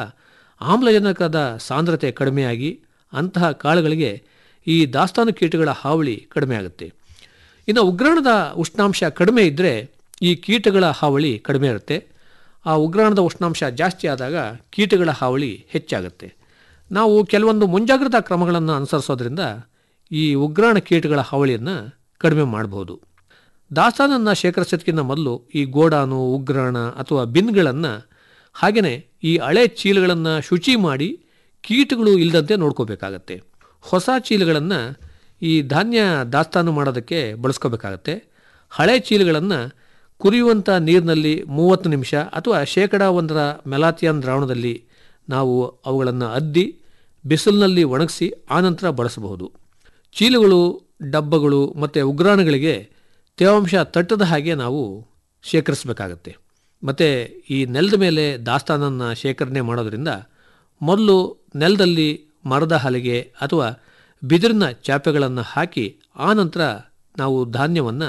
ಆಮ್ಲಜನಕದ ಸಾಂದ್ರತೆ ಕಡಿಮೆಯಾಗಿ ಅಂತಹ ಕಾಳುಗಳಿಗೆ ಈ ದಾಸ್ತಾನು ಕೀಟಗಳ ಹಾವಳಿ ಕಡಿಮೆ ಆಗುತ್ತೆ ಇನ್ನು ಉಗ್ರಾಣದ ಉಷ್ಣಾಂಶ ಕಡಿಮೆ ಇದ್ದರೆ ಈ ಕೀಟಗಳ ಹಾವಳಿ ಕಡಿಮೆ ಇರುತ್ತೆ ಆ ಉಗ್ರಾಣದ ಉಷ್ಣಾಂಶ ಜಾಸ್ತಿ ಆದಾಗ ಕೀಟಗಳ ಹಾವಳಿ ಹೆಚ್ಚಾಗುತ್ತೆ ನಾವು ಕೆಲವೊಂದು ಮುಂಜಾಗ್ರತಾ ಕ್ರಮಗಳನ್ನು ಅನುಸರಿಸೋದ್ರಿಂದ ಈ ಉಗ್ರಾಣ ಕೀಟಗಳ ಹಾವಳಿಯನ್ನು ಕಡಿಮೆ ಮಾಡಬಹುದು ದಾಸ್ತಾನನ್ನು ಶೇಖರಿಸೋದಕ್ಕಿಂತ ಮೊದಲು ಈ ಗೋಡಾನು ಉಗ್ರಾಣ ಅಥವಾ ಬಿನ್ಗಳನ್ನು ಹಾಗೆಯೇ ಈ ಹಳೆ ಚೀಲಗಳನ್ನು ಶುಚಿ ಮಾಡಿ ಕೀಟಗಳು ಇಲ್ಲದಂತೆ ನೋಡ್ಕೋಬೇಕಾಗತ್ತೆ ಹೊಸ ಚೀಲಗಳನ್ನು ಈ ಧಾನ್ಯ ದಾಸ್ತಾನು ಮಾಡೋದಕ್ಕೆ ಬಳಸ್ಕೋಬೇಕಾಗತ್ತೆ ಹಳೆ ಚೀಲಗಳನ್ನು ಕುರಿಯುವಂಥ ನೀರಿನಲ್ಲಿ ಮೂವತ್ತು ನಿಮಿಷ ಅಥವಾ ಶೇಕಡ ಒಂದರ ಮೆಲಾಥಿಯಾನ್ ದ್ರಾವಣದಲ್ಲಿ ನಾವು ಅವುಗಳನ್ನು ಅದ್ದಿ ಬಿಸಿಲಿನಲ್ಲಿ ಒಣಗಿಸಿ ಆನಂತರ ಬಳಸಬಹುದು ಚೀಲಗಳು ಡಬ್ಬಗಳು ಮತ್ತು ಉಗ್ರಾಣಗಳಿಗೆ ತೇವಾಂಶ ತಟ್ಟದ ಹಾಗೆ ನಾವು ಶೇಖರಿಸಬೇಕಾಗತ್ತೆ ಮತ್ತು ಈ ನೆಲದ ಮೇಲೆ ದಾಸ್ತಾನನ್ನು ಶೇಖರಣೆ ಮಾಡೋದರಿಂದ ಮೊದಲು ನೆಲದಲ್ಲಿ ಮರದ ಹಲಗೆ ಅಥವಾ ಬಿದಿರಿನ ಚಾಪೆಗಳನ್ನು ಹಾಕಿ ಆನಂತರ ನಾವು ಧಾನ್ಯವನ್ನು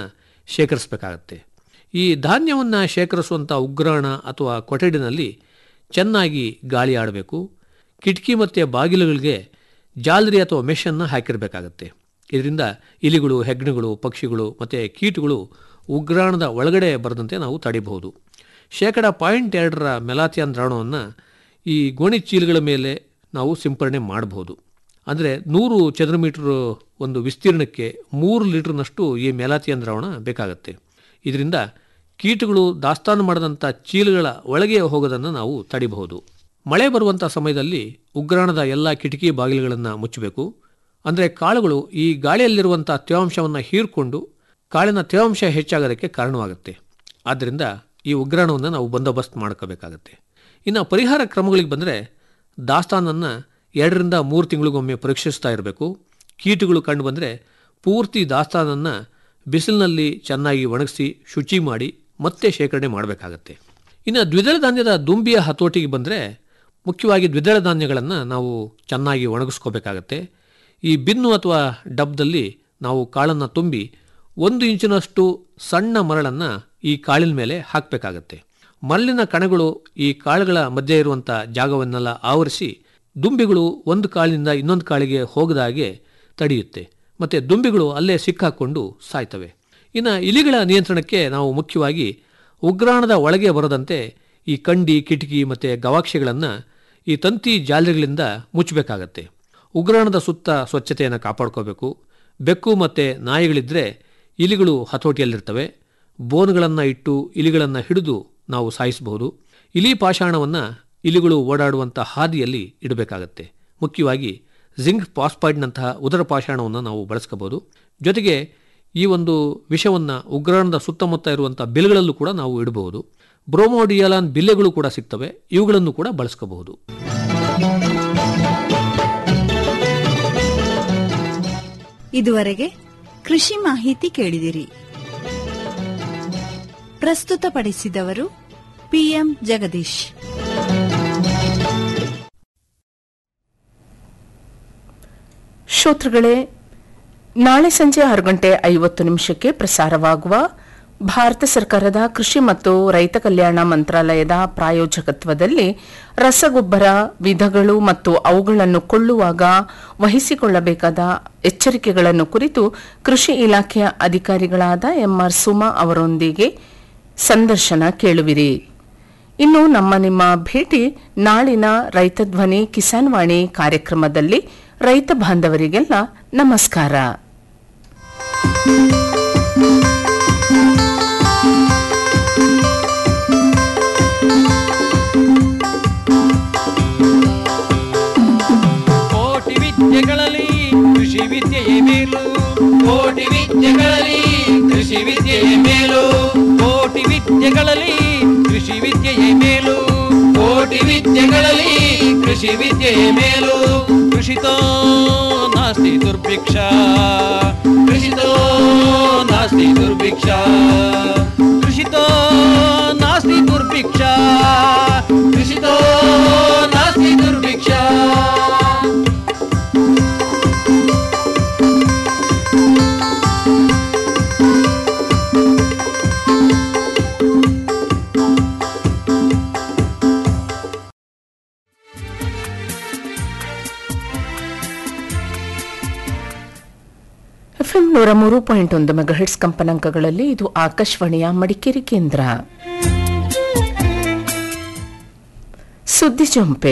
ಶೇಖರಿಸಬೇಕಾಗತ್ತೆ ಈ ಧಾನ್ಯವನ್ನು ಶೇಖರಿಸುವಂಥ ಉಗ್ರಾಣ ಅಥವಾ ಕೊಠಡಿನಲ್ಲಿ ಚೆನ್ನಾಗಿ ಗಾಳಿ ಆಡಬೇಕು ಕಿಟಕಿ ಮತ್ತು ಬಾಗಿಲುಗಳಿಗೆ ಜಾಲರಿ ಅಥವಾ ಮೆಷನ್ನು ಹಾಕಿರಬೇಕಾಗತ್ತೆ ಇದರಿಂದ ಇಲಿಗಳು ಹೆಗ್ಣಗಳು ಪಕ್ಷಿಗಳು ಮತ್ತು ಕೀಟಗಳು ಉಗ್ರಾಣದ ಒಳಗಡೆ ಬರದಂತೆ ನಾವು ತಡಿಬಹುದು ಶೇಕಡ ಪಾಯಿಂಟ್ ಎರಡರ ಮೆಲಾಥಿಯಾನ್ ದ್ರಾವಣವನ್ನು ಈ ಗೋಣಿ ಚೀಲಗಳ ಮೇಲೆ ನಾವು ಸಿಂಪರಣೆ ಮಾಡಬಹುದು ಅಂದರೆ ನೂರು ಚದರ ಮೀಟರ್ ಒಂದು ವಿಸ್ತೀರ್ಣಕ್ಕೆ ಮೂರು ಲೀಟರ್ನಷ್ಟು ಈ ಮೆಲಾಥಿಯನ್ ದ್ರಾವಣ ಬೇಕಾಗುತ್ತೆ ಇದರಿಂದ ಕೀಟಗಳು ದಾಸ್ತಾನು ಮಾಡಿದಂಥ ಚೀಲಗಳ ಒಳಗೆ ಹೋಗೋದನ್ನು ನಾವು ತಡಿಬಹುದು ಮಳೆ ಬರುವಂಥ ಸಮಯದಲ್ಲಿ ಉಗ್ರಾಣದ ಎಲ್ಲ ಕಿಟಕಿ ಬಾಗಿಲುಗಳನ್ನು ಮುಚ್ಚಬೇಕು ಅಂದರೆ ಕಾಳುಗಳು ಈ ಗಾಳಿಯಲ್ಲಿರುವಂಥ ತೇವಾಂಶವನ್ನು ಹೀರ್ಕೊಂಡು ಕಾಳಿನ ತೇವಾಂಶ ಹೆಚ್ಚಾಗೋದಕ್ಕೆ ಕಾರಣವಾಗುತ್ತೆ ಆದ್ದರಿಂದ ಈ ಉಗ್ರಾಣವನ್ನು ನಾವು ಬಂದೋಬಸ್ತ್ ಮಾಡ್ಕೋಬೇಕಾಗತ್ತೆ ಇನ್ನು ಪರಿಹಾರ ಕ್ರಮಗಳಿಗೆ ಬಂದರೆ ದಾಸ್ತಾನನ್ನು ಎರಡರಿಂದ ಮೂರು ತಿಂಗಳಿಗೊಮ್ಮೆ ಪರೀಕ್ಷಿಸ್ತಾ ಇರಬೇಕು ಕೀಟಗಳು ಕಂಡು ಬಂದರೆ ಪೂರ್ತಿ ದಾಸ್ತಾನನ್ನು ಬಿಸಿಲಿನಲ್ಲಿ ಚೆನ್ನಾಗಿ ಒಣಗಿಸಿ ಶುಚಿ ಮಾಡಿ ಮತ್ತೆ ಶೇಖರಣೆ ಮಾಡಬೇಕಾಗತ್ತೆ ಇನ್ನು ದ್ವಿದಳ ಧಾನ್ಯದ ದುಂಬಿಯ ಹತೋಟಿಗೆ ಬಂದರೆ ಮುಖ್ಯವಾಗಿ ದ್ವಿದಳ ಧಾನ್ಯಗಳನ್ನು ನಾವು ಚೆನ್ನಾಗಿ ಒಣಗಿಸ್ಕೋಬೇಕಾಗತ್ತೆ ಈ ಬಿನ್ನು ಅಥವಾ ಡಬ್ದಲ್ಲಿ ನಾವು ಕಾಳನ್ನು ತುಂಬಿ ಒಂದು ಇಂಚಿನಷ್ಟು ಸಣ್ಣ ಮರಳನ್ನು ಈ ಕಾಳಿನ ಮೇಲೆ ಹಾಕಬೇಕಾಗತ್ತೆ ಮರಳಿನ ಕಣಗಳು ಈ ಕಾಳುಗಳ ಮಧ್ಯೆ ಇರುವಂಥ ಜಾಗವನ್ನೆಲ್ಲ ಆವರಿಸಿ ದುಂಬಿಗಳು ಒಂದು ಕಾಳಿನಿಂದ ಇನ್ನೊಂದು ಕಾಳಿಗೆ ಹೋಗದ ಹಾಗೆ ತಡೆಯುತ್ತೆ ಮತ್ತು ದುಂಬಿಗಳು ಅಲ್ಲೇ ಸಿಕ್ಕಾಕೊಂಡು ಸಾಯ್ತವೆ ಇನ್ನು ಇಲಿಗಳ ನಿಯಂತ್ರಣಕ್ಕೆ ನಾವು ಮುಖ್ಯವಾಗಿ ಉಗ್ರಾಣದ ಒಳಗೆ ಬರದಂತೆ ಈ ಕಂಡಿ ಕಿಟಕಿ ಮತ್ತು ಗವಾಕ್ಷೆಗಳನ್ನು ಈ ತಂತಿ ಜಾಲರಿಗಳಿಂದ ಮುಚ್ಚಬೇಕಾಗತ್ತೆ ಉಗ್ರಾಣದ ಸುತ್ತ ಸ್ವಚ್ಛತೆಯನ್ನು ಕಾಪಾಡ್ಕೋಬೇಕು ಬೆಕ್ಕು ಮತ್ತು ನಾಯಿಗಳಿದ್ದರೆ ಇಲಿಗಳು ಹತೋಟಿಯಲ್ಲಿರ್ತವೆ ಬೋನ್ಗಳನ್ನು ಇಟ್ಟು ಇಲಿಗಳನ್ನು ಹಿಡಿದು ನಾವು ಸಾಯಿಸಬಹುದು ಇಲಿ ಪಾಷಾಣವನ್ನು ಇಲಿಗಳು ಓಡಾಡುವಂಥ ಹಾದಿಯಲ್ಲಿ ಇಡಬೇಕಾಗತ್ತೆ ಮುಖ್ಯವಾಗಿ ಜಿಂಕ್ ಪಾಸ್ಪಾಯ್ಡ್ನಂತಹ ಉದರ ಪಾಷಾಣವನ್ನು ನಾವು ಬಳಸ್ಕೋಬಹುದು ಜೊತೆಗೆ ಈ ಒಂದು ವಿಷವನ್ನು ಉಗ್ರಾಣದ ಸುತ್ತಮುತ್ತ ಇರುವಂಥ ಬಿಲ್ಗಳಲ್ಲೂ ಕೂಡ ನಾವು ಇಡಬಹುದು ಬ್ರೋಮೋಡಿಯಲಾನ್ ಬಿಲ್ಲೆಗಳು ಕೂಡ ಸಿಗ್ತವೆ ಇವುಗಳನ್ನು ಕೂಡ ಬಳಸ್ಕೋಬಹುದು ಇದುವರೆಗೆ ಕೃಷಿ ಮಾಹಿತಿ ಕೇಳಿದಿರಿ ಪ್ರಸ್ತುತಪಡಿಸಿದವರು ಪಿಎಂ ಜಗದೀಶ್ ಶ್ರೋತೃಗಳೇ ನಾಳೆ ಸಂಜೆ ಆರು ಗಂಟೆ ಐವತ್ತು ನಿಮಿಷಕ್ಕೆ ಪ್ರಸಾರವಾಗುವ ಭಾರತ ಸರ್ಕಾರದ ಕೃಷಿ ಮತ್ತು ರೈತ ಕಲ್ಯಾಣ ಮಂತ್ರಾಲಯದ ಪ್ರಾಯೋಜಕತ್ವದಲ್ಲಿ ರಸಗೊಬ್ಬರ ವಿಧಗಳು ಮತ್ತು ಅವುಗಳನ್ನು ಕೊಳ್ಳುವಾಗ ವಹಿಸಿಕೊಳ್ಳಬೇಕಾದ ಎಚ್ಚರಿಕೆಗಳನ್ನು ಕುರಿತು ಕೃಷಿ ಇಲಾಖೆಯ ಅಧಿಕಾರಿಗಳಾದ ಎಂಆರ್ ಸುಮಾ ಅವರೊಂದಿಗೆ ಸಂದರ್ಶನ ಕೇಳುವಿರಿ ಇನ್ನು ನಮ್ಮ ನಿಮ್ಮ ಭೇಟಿ ನಾಳಿನ ರೈತ ಧ್ವನಿ ಕಿಸಾನ್ ವಾಣಿ ಕಾರ್ಯಕ್ರಮದಲ್ಲಿ ರೈತ ಬಾಂಧವರಿಗೆಲ್ಲ ನಮಸ್ಕಾರ ಕೋಟಿ ವಿದ್ಯೆಗಳಲ್ಲಿ ಕೃಷಿ ವಿದ್ಯೆಯೇ ಮೇಲು ಕೋಟಿ ವಿದ್ಯೆಗಳಲ್ಲಿ ಕೃಷಿ ವಿದ್ಯೆಯೇ ಮೇಲು ಕೋಟಿ ವಿದ್ಯೆಗಳಲ್ಲಿ ಕೃಷಿ ವಿದ್ಯೆಯೇ ಮೇಲು ಕೋಟಿ ವಿದ್ಯೆಗಳಲ್ಲಿ ಕೃಷಿ ವಿದ್ಯೆಯೇ ಮೇಲು ಕೃಷಿತೋ ನಾಸ್ತಿ ದುರ್ಭಿಕ್ಷ ಕೃಷಿತೋ ನಾಸ್ತಿ ದುರ್ಭಿಕ್ಷ ಕೃಷಿತೋ ನಾಸ್ತಿ ದುರ್ಭಿಕ್ಷ ಕೃಷಿತೋ ನಾಸ್ತಿ ದುರ್ಭಿಕ್ಷ ಎಫ್ಎಂ ನೂರ ಮೂರು ಪಾಯಿಂಟ್ ಒಂದು ಮೆಗಾಹಿಟ್ಸ್ ಕಂಪನಾಂಕಗಳಲ್ಲಿ ಇದು ಆಕಾಶವಾಣಿಯ ಮಡಿಕೇರಿ ಕೇಂದ್ರ ಸುದ್ದಿ ಜೊಂಪೆ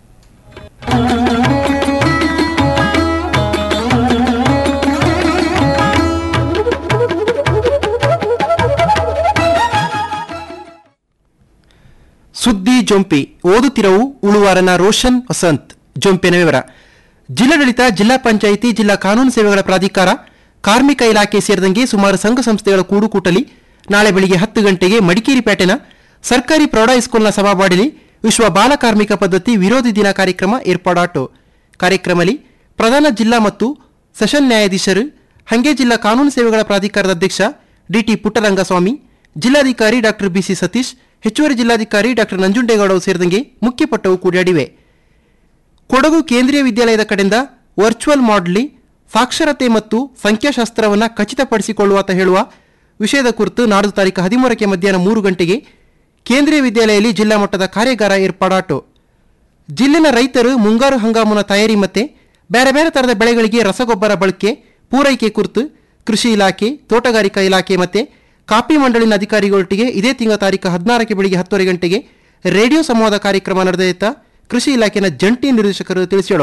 ಸುದ್ದಿ ಜೊಂಪಿ ಓದುತ್ತಿರವು ಉಳುವಾರನ ರೋಷನ್ ವಸಂತ್ ಜೊಂಪಿನ ವಿವರ ಜಿಲ್ಲಾಡಳಿತ ಜಿಲ್ಲಾ ಪಂಚಾಯಿತಿ ಜಿಲ್ಲಾ ಕಾನೂನು ಸೇವೆಗಳ ಪ್ರಾಧಿಕಾರ ಕಾರ್ಮಿಕ ಇಲಾಖೆ ಸೇರಿದಂಗೆ ಸುಮಾರು ಸಂಘ ಸಂಸ್ಥೆಗಳ ಕೂಡುಕೂಟಲಿ ನಾಳೆ ಬೆಳಿಗ್ಗೆ ಹತ್ತು ಗಂಟೆಗೆ ಮಡಿಕೇರಿ ಪೇಟೆನ ಸರ್ಕಾರಿ ಪ್ರೌಢ ಹೈಸ್ಕೂಲ್ನ ಸಭಾವಾಡಿಲಿ ವಿಶ್ವ ಬಾಲ ಕಾರ್ಮಿಕ ಪದ್ಧತಿ ವಿರೋಧಿ ದಿನ ಕಾರ್ಯಕ್ರಮ ಏರ್ಪಾಡಾಟು ಕಾರ್ಯಕ್ರಮದಲ್ಲಿ ಪ್ರಧಾನ ಜಿಲ್ಲಾ ಮತ್ತು ಸೆಷನ್ ನ್ಯಾಯಾಧೀಶರು ಹಂಗೆ ಜಿಲ್ಲಾ ಕಾನೂನು ಸೇವೆಗಳ ಪ್ರಾಧಿಕಾರದ ಅಧ್ಯಕ್ಷ ಡಿಟಿ ಪುಟ್ಟರಂಗಸ್ವಾಮಿ ಜಿಲ್ಲಾಧಿಕಾರಿ ಡಾಕ್ಟರ್ ಬಿಸಿ ಸತೀಶ್ ಹೆಚ್ಚುವರಿ ಜಿಲ್ಲಾಧಿಕಾರಿ ಡಾಕ್ಟರ್ ನಂಜುಂಡೇಗೌಡ ಸೇರಿದಂಗೆ ಮುಖ್ಯಪಟ್ಟವು ಕೂಡಿಯಾಡಿವೆ ಕೊಡಗು ಕೇಂದ್ರೀಯ ವಿದ್ಯಾಲಯದ ಕಡೆಯಿಂದ ವರ್ಚುವಲ್ ಮಾಡಲಿ ಸಾಕ್ಷರತೆ ಮತ್ತು ಸಂಖ್ಯಾಶಾಸ್ತ್ರವನ್ನು ಖಚಿತಪಡಿಸಿಕೊಳ್ಳುವ ಅಂತ ಹೇಳುವ ವಿಷಯದ ಕುರಿತು ನಾಡ್ದು ತಾರೀಕು ಹದಿಮೂರಕ್ಕೆ ಮಧ್ಯಾಹ್ನ ಮೂರು ಗಂಟೆಗೆ ಕೇಂದ್ರೀಯ ವಿದ್ಯಾಲಯದಲ್ಲಿ ಜಿಲ್ಲಾ ಮಟ್ಟದ ಕಾರ್ಯಾಗಾರ ಏರ್ಪಾಡಾಟು ಜಿಲ್ಲೆನ ರೈತರು ಮುಂಗಾರು ಹಂಗಾಮಿನ ತಯಾರಿ ಮತ್ತೆ ಬೇರೆ ಬೇರೆ ಥರದ ಬೆಳೆಗಳಿಗೆ ರಸಗೊಬ್ಬರ ಬಳಕೆ ಪೂರೈಕೆ ಕುರಿತು ಕೃಷಿ ಇಲಾಖೆ ತೋಟಗಾರಿಕಾ ಇಲಾಖೆ ಮತ್ತೆ ಕಾಪಿ ಮಂಡಳಿನ ಅಧಿಕಾರಿಗಳೊಟ್ಟಿಗೆ ಇದೇ ತಿಂಗಳ ತಾರೀಕು ಹದಿನಾರಕ್ಕೆ ಬೆಳಿಗ್ಗೆ ಹತ್ತುವರೆ ಗಂಟೆಗೆ ರೇಡಿಯೋ ಸಂವಾದ ಕಾರ್ಯಕ್ರಮ ನಡೆದೈತ ಕೃಷಿ ಇಲಾಖೆನ ಜಂಟಿ ನಿರ್ದೇಶಕರು ತಿಳಿಸಿದರು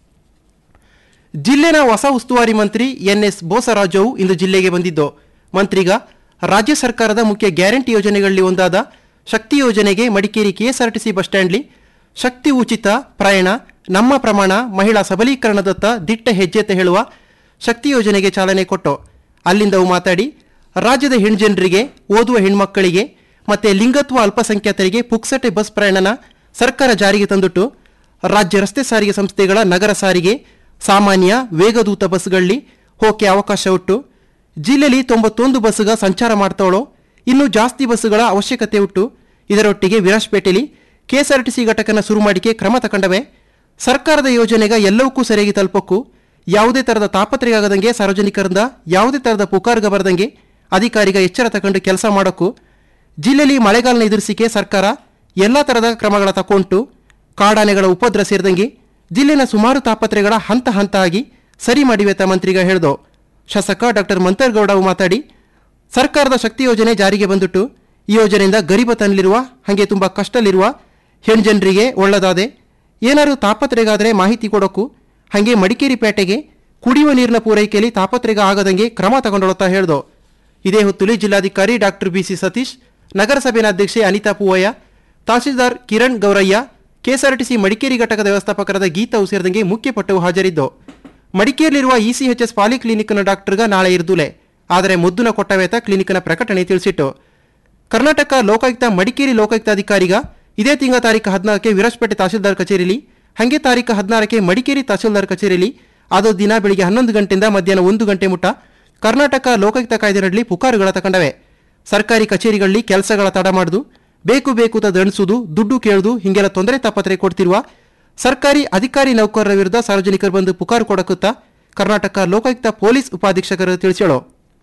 ಜಿಲ್ಲೆನ ಹೊಸ ಉಸ್ತುವಾರಿ ಮಂತ್ರಿ ಎನ್ ಎಸ್ ಬೋಸರಾಜು ಇಂದು ಜಿಲ್ಲೆಗೆ ಬಂದಿದ್ದು ಮಂತ್ರಿಗ ರಾಜ್ಯ ಸರ್ಕಾರದ ಮುಖ್ಯ ಗ್ಯಾರಂಟಿ ಯೋಜನೆಗಳಲ್ಲಿ ಒಂದಾದ ಶಕ್ತಿ ಯೋಜನೆಗೆ ಮಡಿಕೇರಿ ಕೆಎಸ್ಆರ್ಟಿಸಿ ಬಸ್ ಸ್ಟ್ಯಾಂಡ್ಲಿ ಶಕ್ತಿ ಉಚಿತ ಪ್ರಯಾಣ ನಮ್ಮ ಪ್ರಮಾಣ ಮಹಿಳಾ ಸಬಲೀಕರಣದತ್ತ ದಿಟ್ಟ ಹೆಜ್ಜೆತ ಹೇಳುವ ಶಕ್ತಿ ಯೋಜನೆಗೆ ಚಾಲನೆ ಕೊಟ್ಟು ಅಲ್ಲಿಂದ ಅವು ಮಾತಾಡಿ ರಾಜ್ಯದ ಹೆಣ್ಜನರಿಗೆ ಓದುವ ಹೆಣ್ಮಕ್ಕಳಿಗೆ ಮತ್ತೆ ಲಿಂಗತ್ವ ಅಲ್ಪಸಂಖ್ಯಾತರಿಗೆ ಪುಕ್ಸಟೆ ಬಸ್ ಪ್ರಯಾಣನ ಸರ್ಕಾರ ಜಾರಿಗೆ ತಂದುಟ್ಟು ರಾಜ್ಯ ರಸ್ತೆ ಸಾರಿಗೆ ಸಂಸ್ಥೆಗಳ ನಗರ ಸಾರಿಗೆ ಸಾಮಾನ್ಯ ವೇಗದೂತ ಬಸ್ಗಳಲ್ಲಿ ಹೋಕೆ ಅವಕಾಶ ಉಟ್ಟು ಜಿಲ್ಲೆಯಲ್ಲಿ ತೊಂಬತ್ತೊಂದು ಬಸ್ಸುಗ ಸಂಚಾರ ಮಾಡ್ತಾವಳೋ ಇನ್ನೂ ಜಾಸ್ತಿ ಬಸ್ಸುಗಳ ಅವಶ್ಯಕತೆ ಉಟ್ಟು ಇದರೊಟ್ಟಿಗೆ ವಿರಾಜ್ಪೇಟೆಯಲ್ಲಿ ಕೆಎಸ್ಆರ್ಟಿಸಿ ಘಟಕನ ಶುರು ಮಾಡಿಕೆ ಕ್ರಮ ತಗೊಂಡವೆ ಸರ್ಕಾರದ ಯೋಜನೆಗ ಎಲ್ಲವಕ್ಕೂ ಸರಿಯಾಗಿ ತಲುಪಕ್ಕೂ ಯಾವುದೇ ಥರದ ತಾಪತ್ರೆಯಾಗದಂಗೆ ಸಾರ್ವಜನಿಕರಿಂದ ಯಾವುದೇ ಥರದ ಪುಕಾರ್ಗ ಬರದಂಗೆ ಅಧಿಕಾರಿಗ ಎಚ್ಚರ ತಗೊಂಡು ಕೆಲಸ ಮಾಡೋಕ್ಕೂ ಜಿಲ್ಲೆಯಲ್ಲಿ ಮಳೆಗಾಲನ ಎದುರಿಸಿಕೆ ಸರ್ಕಾರ ಎಲ್ಲ ಥರದ ಕ್ರಮಗಳ ತಗೊಂಡು ಕಾಡಾನೆಗಳ ಉಪದ್ರ ಸೇರಿದಂಗೆ ಜಿಲ್ಲೆನ ಸುಮಾರು ತಾಪತ್ರೆಗಳ ಹಂತ ಹಂತ ಆಗಿ ಸರಿ ಮಾಡಿವೆ ತ ಮಂತ್ರಿಗ ಹೇಳ್ದು ಶಾಸಕ ಡಾಕ್ಟರ್ ಮಂತರ್ಗೌಡ ಅವು ಮಾತಾಡಿ ಸರ್ಕಾರದ ಶಕ್ತಿ ಯೋಜನೆ ಜಾರಿಗೆ ಬಂದುಟ್ಟು ಈ ಯೋಜನೆಯಿಂದ ಗರೀಬತನಲ್ಲಿರುವ ಹಾಗೆ ತುಂಬ ಕಷ್ಟದಲ್ಲಿರುವ ಹೆಣ್ಜನರಿಗೆ ಒಳ್ಳೆದಾದೆ ಏನಾದ್ರು ತಾಪತ್ರೆಗಾದರೆ ಮಾಹಿತಿ ಕೊಡೋಕ್ಕೂ ಹಾಗೆ ಮಡಿಕೇರಿ ಪೇಟೆಗೆ ಕುಡಿಯುವ ನೀರಿನ ಪೂರೈಕೆಯಲ್ಲಿ ತಾಪತ್ರೆಗ ಆಗದಂಗೆ ಕ್ರಮ ತಗೊಂಡೊಳ್ತಾ ಹೇಳ್ದು ಇದೇ ಹೊತ್ತುಲಿ ಜಿಲ್ಲಾಧಿಕಾರಿ ಡಾಕ್ಟರ್ ಬಿಸಿ ಸತೀಶ್ ನಗರಸಭೆಯ ಅಧ್ಯಕ್ಷೆ ಅನಿತಾ ಪೂವಯ್ಯ ತಹಸೀಲ್ದಾರ್ ಕಿರಣ್ ಗೌರಯ್ಯ ಕೆಎಸ್ಆರ್ಟಿಸಿ ಮಡಿಕೇರಿ ಘಟಕದ ವ್ಯವಸ್ಥಾಪಕರಾದ ಗೀತಾ ಸೇರಿದಂಗೆ ಮುಖ್ಯ ಪಟ್ಟವು ಹಾಜರಿದ್ದು ಮಡಿಕೇರಿಯಲ್ಲಿರುವ ಇಸಿಎಚ್ಎಸ್ ಪಾಲಿಕ್ಲಿನಿಕ್ನ ಡಾಕ್ಟರ್ಗ ನಾಳೆ ಇರ್ದುಲೆ ಆದರೆ ಮುದ್ದುನ ಕೊಟ್ಟವೇತ ಕ್ಲಿನಿಕ್ನ ಪ್ರಕಟಣೆ ತಿಳಿಸಿಟ್ಟು ಕರ್ನಾಟಕ ಲೋಕಾಯುಕ್ತ ಮಡಿಕೇರಿ ಲೋಕಾಯುಕ್ತ ಅಧಿಕಾರಿಗ ಇದೇ ತಿಂಗಳ ತಾರೀಕು ಹದಿನಾಲ್ಕಕ್ಕೆ ವಿರಾಜಪೇಟೆ ತಹಸೀಲ್ದಾರ್ ಕಚೇರಿಲಿ ಹಾಗೆ ತಾರೀಕು ಹದಿನಾರಕ್ಕೆ ಮಡಿಕೇರಿ ತಹಸೀಲ್ದಾರ್ ಕಚೇರಿಲಿ ಅದು ದಿನ ಬೆಳಿಗ್ಗೆ ಹನ್ನೊಂದು ಗಂಟೆಯಿಂದ ಮಧ್ಯಾಹ್ನ ಒಂದು ಗಂಟೆ ಮುಟ್ಟ ಕರ್ನಾಟಕ ಲೋಕಾಯುಕ್ತ ಕಾಯ್ದೆನಲ್ಲಿ ಪುಕಾರುಗಳ ತಗೊಂಡವೆ ಸರ್ಕಾರಿ ಕಚೇರಿಗಳಲ್ಲಿ ಕೆಲಸಗಳ ತಡ ಮಾಡುದು ಬೇಕು ಬೇಕು ತ ದಂಡಿಸುವುದು ದುಡ್ಡು ಕೇಳುದು ಹಿಂಗೆಲ್ಲ ತೊಂದರೆ ತಾಪತ್ರೆ ಕೊಡ್ತಿರುವ ಸರ್ಕಾರಿ ಅಧಿಕಾರಿ ನೌಕರರ ವಿರುದ್ಧ ಸಾರ್ವಜನಿಕರು ಬಂದು ಪುಕಾರು ಕೊಡಕುತ್ತಾ ಕರ್ನಾಟಕ ಲೋಕಾಯುಕ್ತ ಪೊಲೀಸ್ ಉಪಾಧೀಕ್ಷಕರು ತಿಳಿಸೇಳು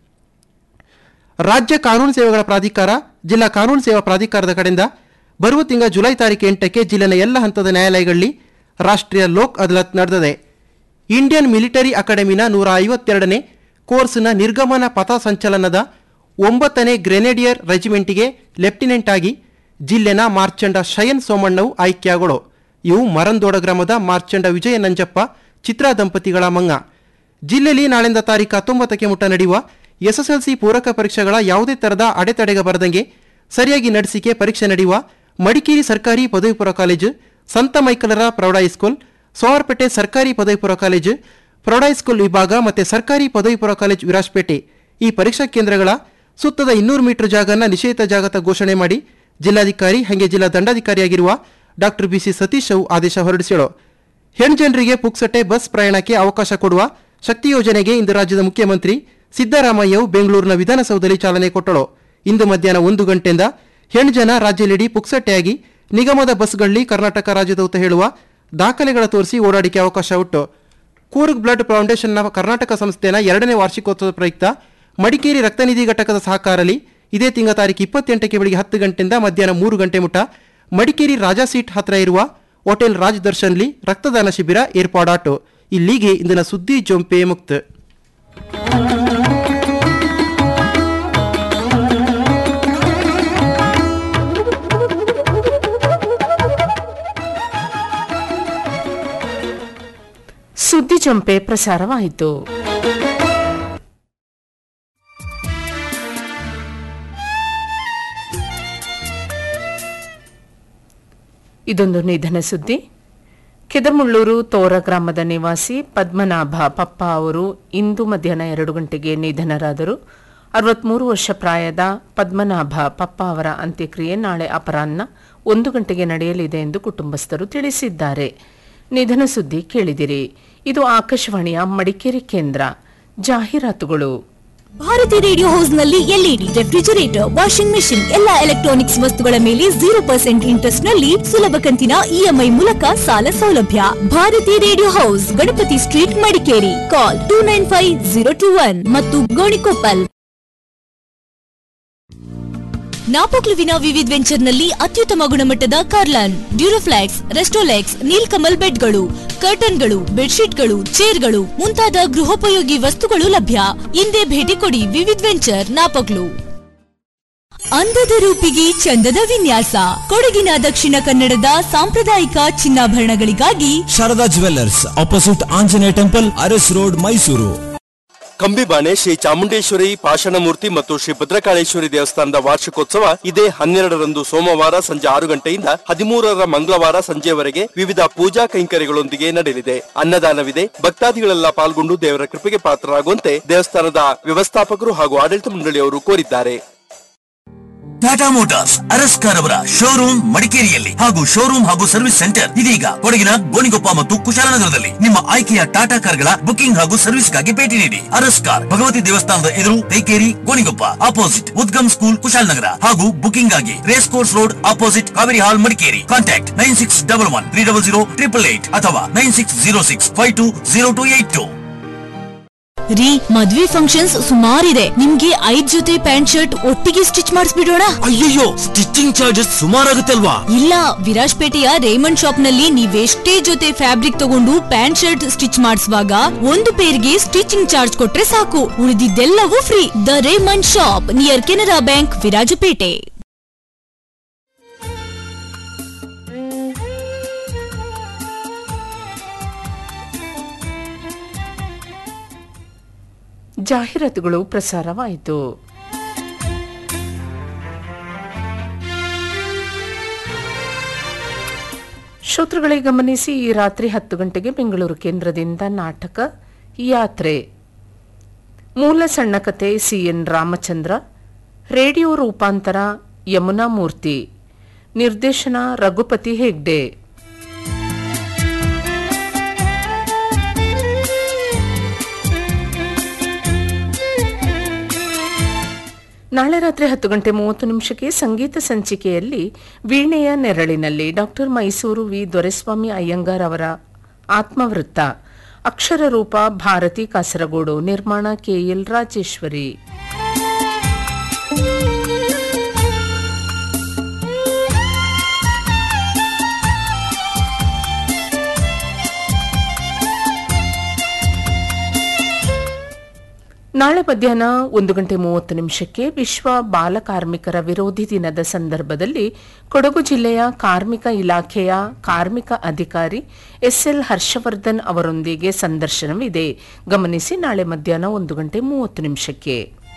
ರಾಜ್ಯ ಕಾನೂನು ಸೇವೆಗಳ ಪ್ರಾಧಿಕಾರ ಜಿಲ್ಲಾ ಕಾನೂನು ಸೇವಾ ಪ್ರಾಧಿಕಾರದ ಕಡೆಯಿಂದ ಬರುವ ತಿಂಗಳ ಜುಲೈ ತಾರೀಕು ಎಂಟಕ್ಕೆ ಜಿಲ್ಲೆನ ಎಲ್ಲ ಹಂತದ ನ್ಯಾಯಾಲಯಗಳಲ್ಲಿ ರಾಷ್ಟ್ರೀಯ ಲೋಕ್ ಅದಾಲತ್ ನಡೆದಿದೆ ಇಂಡಿಯನ್ ಮಿಲಿಟರಿ ಅಕಾಡೆಮಿನ ನೂರ ಐವತ್ತೆರಡನೇ ಕೋರ್ಸ್ನ ನಿರ್ಗಮನ ಪಥ ಸಂಚಲನದ ಒಂಬತ್ತನೇ ಗ್ರೆನೇಡಿಯರ್ ರೆಜಿಮೆಂಟಿಗೆ ಲೆಫ್ಟಿನೆಂಟ್ ಆಗಿ ಜಿಲ್ಲೆನ ಮಾರ್ಚಂಡ ಶಯನ್ ಸೋಮಣ್ಣವು ಆಯ್ಕೆಯಾಗಳು ಇವು ಮರಂದೋಡ ಗ್ರಾಮದ ಮಾರ್ಚಂಡ ವಿಜಯ ನಂಜಪ್ಪ ಚಿತ್ರ ದಂಪತಿಗಳ ಮಂಗ ಜಿಲ್ಲೆಯಲ್ಲಿ ನಾಳೆಂದ ತಾರೀಕು ಹತ್ತೊಂಬತ್ತಕ್ಕೆ ಮುಟ್ಟ ನಡೆಯುವ ಎಸ್ಎಸ್ಎಲ್ಸಿ ಪೂರಕ ಪರೀಕ್ಷೆಗಳ ಯಾವುದೇ ಥರದ ಅಡೆತಡೆಗ ಬರದಂಗೆ ಸರಿಯಾಗಿ ನಡೆಸಿಕೆ ಪರೀಕ್ಷೆ ನಡೆಯುವ ಮಡಿಕೇರಿ ಸರ್ಕಾರಿ ಪದವಿ ಪೂರ್ವ ಕಾಲೇಜು ಸಂತ ಮೈಕಲರ ಪ್ರೌಢ ಹೈಸ್ಕೂಲ್ ಸೋವಾರಪೇಟೆ ಸರ್ಕಾರಿ ಪದವಿ ಪೂರ್ವ ಕಾಲೇಜು ಪ್ರೌಢ ಹೈಸ್ಕೂಲ್ ವಿಭಾಗ ಮತ್ತು ಸರ್ಕಾರಿ ಪದವಿ ಪೂರ್ವ ಕಾಲೇಜು ವಿರಾಜಪೇಟೆ ಈ ಪರೀಕ್ಷಾ ಕೇಂದ್ರಗಳ ಸುತ್ತದ ಇನ್ನೂರು ಮೀಟರ್ ಜಾಗನ ನಿಷೇಧ ಜಾಗತ ಘೋಷಣೆ ಮಾಡಿ ಜಿಲ್ಲಾಧಿಕಾರಿ ಹಾಗೆ ಜಿಲ್ಲಾ ದಂಡಾಧಿಕಾರಿಯಾಗಿರುವ ಡಾಕ್ಟರ್ ಬಿಸಿ ಸತೀಶ್ ಅವು ಆದೇಶ ಹೊರಡಿಸಿದರು ಹೆಣ್ಜನರಿಗೆ ಪುಕ್ಸಟೆ ಬಸ್ ಪ್ರಯಾಣಕ್ಕೆ ಅವಕಾಶ ಕೊಡುವ ಶಕ್ತಿ ಯೋಜನೆಗೆ ಇಂದು ರಾಜ್ಯದ ಮುಖ್ಯಮಂತ್ರಿ ಸಿದ್ದರಾಮಯ್ಯವು ಬೆಂಗಳೂರಿನ ವಿಧಾನಸೌಧದಲ್ಲಿ ಚಾಲನೆ ಕೊಟ್ಟಳು ಇಂದು ಮಧ್ಯಾಹ್ನ ಒಂದು ಗಂಟೆಯಿಂದ ಹೆಣ್ಜನ ರಾಜ್ಯದೆಡೆ ಪುಕ್ಸಟ್ಟೆಯಾಗಿ ನಿಗಮದ ಬಸ್ಗಳಲ್ಲಿ ಕರ್ನಾಟಕ ರಾಜ್ಯದೌತ ಹೇಳುವ ದಾಖಲೆಗಳ ತೋರಿಸಿ ಓಡಾಡಿಕೆ ಅವಕಾಶ ಉಟ್ಟು ಕೂರ್ಗ್ ಬ್ಲಡ್ ಫೌಂಡೇಶನ್ನ ಕರ್ನಾಟಕ ಸಂಸ್ಥೆನ ಎರಡನೇ ವಾರ್ಷಿಕೋತ್ಸವದ ಪ್ರಯುಕ್ತ ಮಡಿಕೇರಿ ರಕ್ತನಿಧಿ ಘಟಕದ ಸಹಕಾರದಲ್ಲಿ ಇದೇ ತಿಂಗಳ ತಾರೀಕು ಇಪ್ಪತ್ತೆಂಟಕ್ಕೆ ಬೆಳಿಗ್ಗೆ ಹತ್ತು ಗಂಟೆಯಿಂದ ಮಧ್ಯಾಹ್ನ ಮೂರು ಗಂಟೆ ಮುಟ ಮಡಿಕೇರಿ ರಾಜಾ ಸೀಟ್ ಹತ್ರ ಇರುವ ಹೋಟೆಲ್ ರಾಜ್ ದರ್ಶನ್ಲಿ ರಕ್ತದಾನ ಶಿಬಿರ ಏರ್ಪಾಡಾಟು ಇಲ್ಲಿಗೆ ಇಂದಿನ ಸುದ್ದಿ ಜೊಂಪೆ ಮುಕ್ತ ಸುದ್ದಿ ಜಂಪೆ ಪ್ರಸಾರವಾಯಿತು ಇದೊಂದು ನಿಧನ ಸುದ್ದಿ ಕೆದಮುಳ್ಳೂರು ತೋರ ಗ್ರಾಮದ ನಿವಾಸಿ ಪದ್ಮನಾಭ ಪಪ್ಪ ಅವರು ಇಂದು ಮಧ್ಯಾಹ್ನ ಎರಡು ಗಂಟೆಗೆ ನಿಧನರಾದರು ಅರವತ್ಮೂರು ವರ್ಷ ಪ್ರಾಯದ ಪದ್ಮನಾಭ ಪಪ್ಪ ಅವರ ಅಂತ್ಯಕ್ರಿಯೆ ನಾಳೆ ಅಪರಾಹ್ನ ಒಂದು ಗಂಟೆಗೆ ನಡೆಯಲಿದೆ ಎಂದು ಕುಟುಂಬಸ್ಥರು ತಿಳಿಸಿದ್ದಾರೆ ನಿಧನ ಸುದ್ದಿ ಕೇಳಿದಿರಿ ಇದು ಆಕಾಶವಾಣಿಯ ಮಡಿಕೇರಿ ಕೇಂದ್ರ ಜಾಹೀರಾತುಗಳು ಭಾರತಿ ರೇಡಿಯೋ ಹೌಸ್ ನಲ್ಲಿ ಎಲ್ಇಡಿ ರೆಫ್ರಿಜರೇಟರ್ ವಾಷಿಂಗ್ ಮೆಷಿನ್ ಎಲ್ಲಾ ಎಲೆಕ್ಟ್ರಾನಿಕ್ಸ್ ವಸ್ತುಗಳ ಮೇಲೆ ಜೀರೋ ಪರ್ಸೆಂಟ್ ಇಂಟ್ರೆಸ್ಟ್ ನಲ್ಲಿ ಸುಲಭ ಕಂತಿನ ಇಎಂಐ ಮೂಲಕ ಸಾಲ ಸೌಲಭ್ಯ Bharati radio house Ganapati street Madikeri call two nine five zero two one ಮತ್ತು ಗೋಣಿಕೊಪ್ಪಲ್ ನಾಪೋಕ್ಲುವಿನ ವಿವಿಧ್ ವೆಂಚರ್ನಲ್ಲಿ ಅತ್ಯುತ್ತಮ ಗುಣಮಟ್ಟದ ಕಾರ್ಲಾನ್ ಡ್ಯೂರೋಫ್ಲಾಕ್ಸ್ ರೆಸ್ಟೋಲೆಕ್ಸ್ ನೀಲ್ಕಮಲ್ ಬೆಡ್ಗಳು ಕರ್ಟನ್ಗಳು ಬೆಡ್ಶೀಟ್ಗಳು ಚೇರ್ಗಳು ಮುಂತಾದ ಗೃಹೋಪಯೋಗಿ ವಸ್ತುಗಳು ಲಭ್ಯ ಹಿಂದೆ ಭೇಟಿ ಕೊಡಿ ವಿವಿಧ್ ವೆಂಚರ್ ನಾಪೋಕ್ಲು ಅಂದದ ರೂಪಿಗೆ ಚಂದದ ವಿನ್ಯಾಸ ಕೊಡಗಿನ ದಕ್ಷಿಣ ಕನ್ನಡದ ಸಾಂಪ್ರದಾಯಿಕ ಚಿನ್ನಾಭರಣಗಳಿಗಾಗಿ Sharada jewellers opposite Anjaneya temple Aras road Mysuru Kambibane Shri Chamundeshwari Pashanamurthy ಮತ್ತು ಶ್ರೀ ಭದ್ರಕಾಳೇಶ್ವರಿ ದೇವಸ್ಥಾನದ ವಾರ್ಷಿಕೋತ್ಸವ ಇದೇ ಹನ್ನೆರಡರಂದು ಸೋಮವಾರ ಸಂಜೆ ಆರು ಗಂಟೆಯಿಂದ ಹದಿಮೂರರ ಮಂಗಳವಾರ ಸಂಜೆವರೆಗೆ ವಿವಿಧ ಪೂಜಾ ಕೈಂಕರ್ಯಗಳೊಂದಿಗೆ ನಡೆಯಲಿದೆ ಅನ್ನದಾನವಿದೆ ಭಕ್ತಾದಿಗಳೆಲ್ಲ ಪಾಲ್ಗೊಂಡು ದೇವರ ಕೃಪೆಗೆ ಪಾತ್ರರಾಗುವಂತೆ ದೇವಸ್ಥಾನದ ವ್ಯವಸ್ಥಾಪಕರು ಹಾಗೂ ಆಡಳಿತ ಮಂಡಳಿಯವರು ಕೋರಿದ್ದಾರೆ ಟಾಟಾ ಮೋಟಾರ್ಸ್ ಅರಸ್ಕಾರ್ ಅವರ ಶೋರೂಮ್ ಮಡಿಕೇರಿಯಲ್ಲಿ ಹಾಗೂ ಶೋರೂಮ್ ಹಾಗೂ ಸರ್ವಿಸ್ ಸೆಂಟರ್ ಇದೀಗ ಕೊಡಗಿನ ಗೋಣಿಗೊಪ್ಪ ಮತ್ತು ಕುಶಾಲನಗರದಲ್ಲಿ ನಿಮ್ಮ ಆಯ್ಕೆಯ ಟಾಟಾ ಕಾರ್ಗಳ ಬುಕಿಂಗ್ ಹಾಗೂ ಸರ್ವಿಸ್ಗಾಗಿ ಭೇಟಿ ನೀಡಿ ಅರಸ್ಕಾರ್ ಭಗವತಿ ದೇವಸ್ಥಾನದ ಎದುರು ತೈಕೇರಿ ಗೋಣಿಗೊಪ್ಪ ಆಪೋಸಿಟ್ ಉದ್ಗಮ್ ಸ್ಕೂಲ್ ಕುಶಾಲನಗರ ಹಾಗೂ ಬುಕಿಂಗ್ ಆಗಿ race course road opposite Kaveri hall Madikeri contact nine six double one three double zero triple eight ಅಥವಾ nine six zero six five two zero two eight two ರೀ ಮದ್ವೆ ಫಂಕ್ಷನ್ಸ್ ಸುಮಾರಿದೆ ನಿಮ್ಗೆ ಐದ್ ಜೊತೆ ಪ್ಯಾಂಟ್ ಶರ್ಟ್ ಒಟ್ಟಿಗೆ ಸ್ಟಿಚ್ ಮಾಡಿಸ್ಬಿಡೋಣ ಅಯ್ಯಯ್ಯೋ ಸ್ಟಿಚಿಂಗ್ ಚಾರ್ಜಸ್ ಸುಮಾರಾಗುತ್ತೆ ಅಲ್ವಾ ಇಲ್ಲ ವಿರಾಜ್ಪೇಟೆಯ ರೇಮಂಡ್ ಶಾಪ್ ನಲ್ಲಿ ನೀವೆಷ್ಟೇ ಜೊತೆ ಫ್ಯಾಬ್ರಿಕ್ ತಗೊಂಡು ಪ್ಯಾಂಟ್ ಶರ್ಟ್ ಸ್ಟಿಚ್ ಮಾಡಿಸುವಾಗ ಒಂದು ಪೇರ್ಗೆ ಸ್ಟಿಚಿಂಗ್ ಚಾರ್ಜ್ ಕೊಟ್ರೆ ಸಾಕು ಉಳಿದಿದ್ದೆಲ್ಲವೂ free the Raymond shop near Canara bank Virajpet ಜಾಹೀರಾತುಗಳು ಪ್ರಸಾರವಾಯಿತು ಶ್ರೋತೃಗಳೇ ಗಮನಿಸಿ ಈ ರಾತ್ರಿ ಹತ್ತು ಗಂಟೆಗೆ ಬೆಂಗಳೂರು ಕೇಂದ್ರದಿಂದ ನಾಟಕ ಯಾತ್ರೆ ಮೂಲ ಸಣ್ಣ ಕತೆ ಸಿಎನ್ ರಾಮಚಂದ್ರ ರೇಡಿಯೋ ರೂಪಾಂತರ ಯಮುನಾ ಮೂರ್ತಿ ನಿರ್ದೇಶನ ರಘುಪತಿ ಹೆಗ್ಡೆ ನಾಳೆ ರಾತ್ರಿ ಹತ್ತು ಗಂಟೆ ಮೂವತ್ತು ನಿಮಿಷಕ್ಕೆ ಸಂಗೀತ ಸಂಚಿಕೆಯಲ್ಲಿ ವೀಣೆಯ ನೆರಳಿನಲ್ಲಿ ಡಾಕ್ಟರ್ ಮೈಸೂರು ವಿ ದೊರೆಸ್ವಾಮಿ ಅಯ್ಯಂಗಾರ್ ಅವರ ಆತ್ಮವೃತ್ತ ಅಕ್ಷರ ರೂಪ ಭಾರತಿ ಕಾಸರಗೋಡು ನಿರ್ಮಾಣ ಕೆಎಲ್ ರಾಜೇಶ್ವರಿ ನಾಳೆ ಮಧ್ಯಾಹ್ನ ಒಂದು ಗಂಟೆ ಮೂವತ್ತು ನಿಮಿಷಕ್ಕೆ ವಿಶ್ವ ಬಾಲ ಕಾರ್ಮಿಕರ ವಿರೋಧಿ ದಿನದ ಸಂದರ್ಭದಲ್ಲಿ ಕೊಡಗು ಜಿಲ್ಲೆಯ ಕಾರ್ಮಿಕ ಇಲಾಖೆಯ ಕಾರ್ಮಿಕ ಅಧಿಕಾರಿ ಎಸ್ಎಲ್ ಹರ್ಷವರ್ಧನ್ ಅವರೊಂದಿಗೆ ಸಂದರ್ಶನವಿದೆ ಗಮನಿಸಿ ನಾಳೆ ಮಧ್ಯಾಹ್ನ ಒಂದು ಗಂಟೆ ಮೂವತ್ತು ನಿಮಿಷಕ್ಕೆ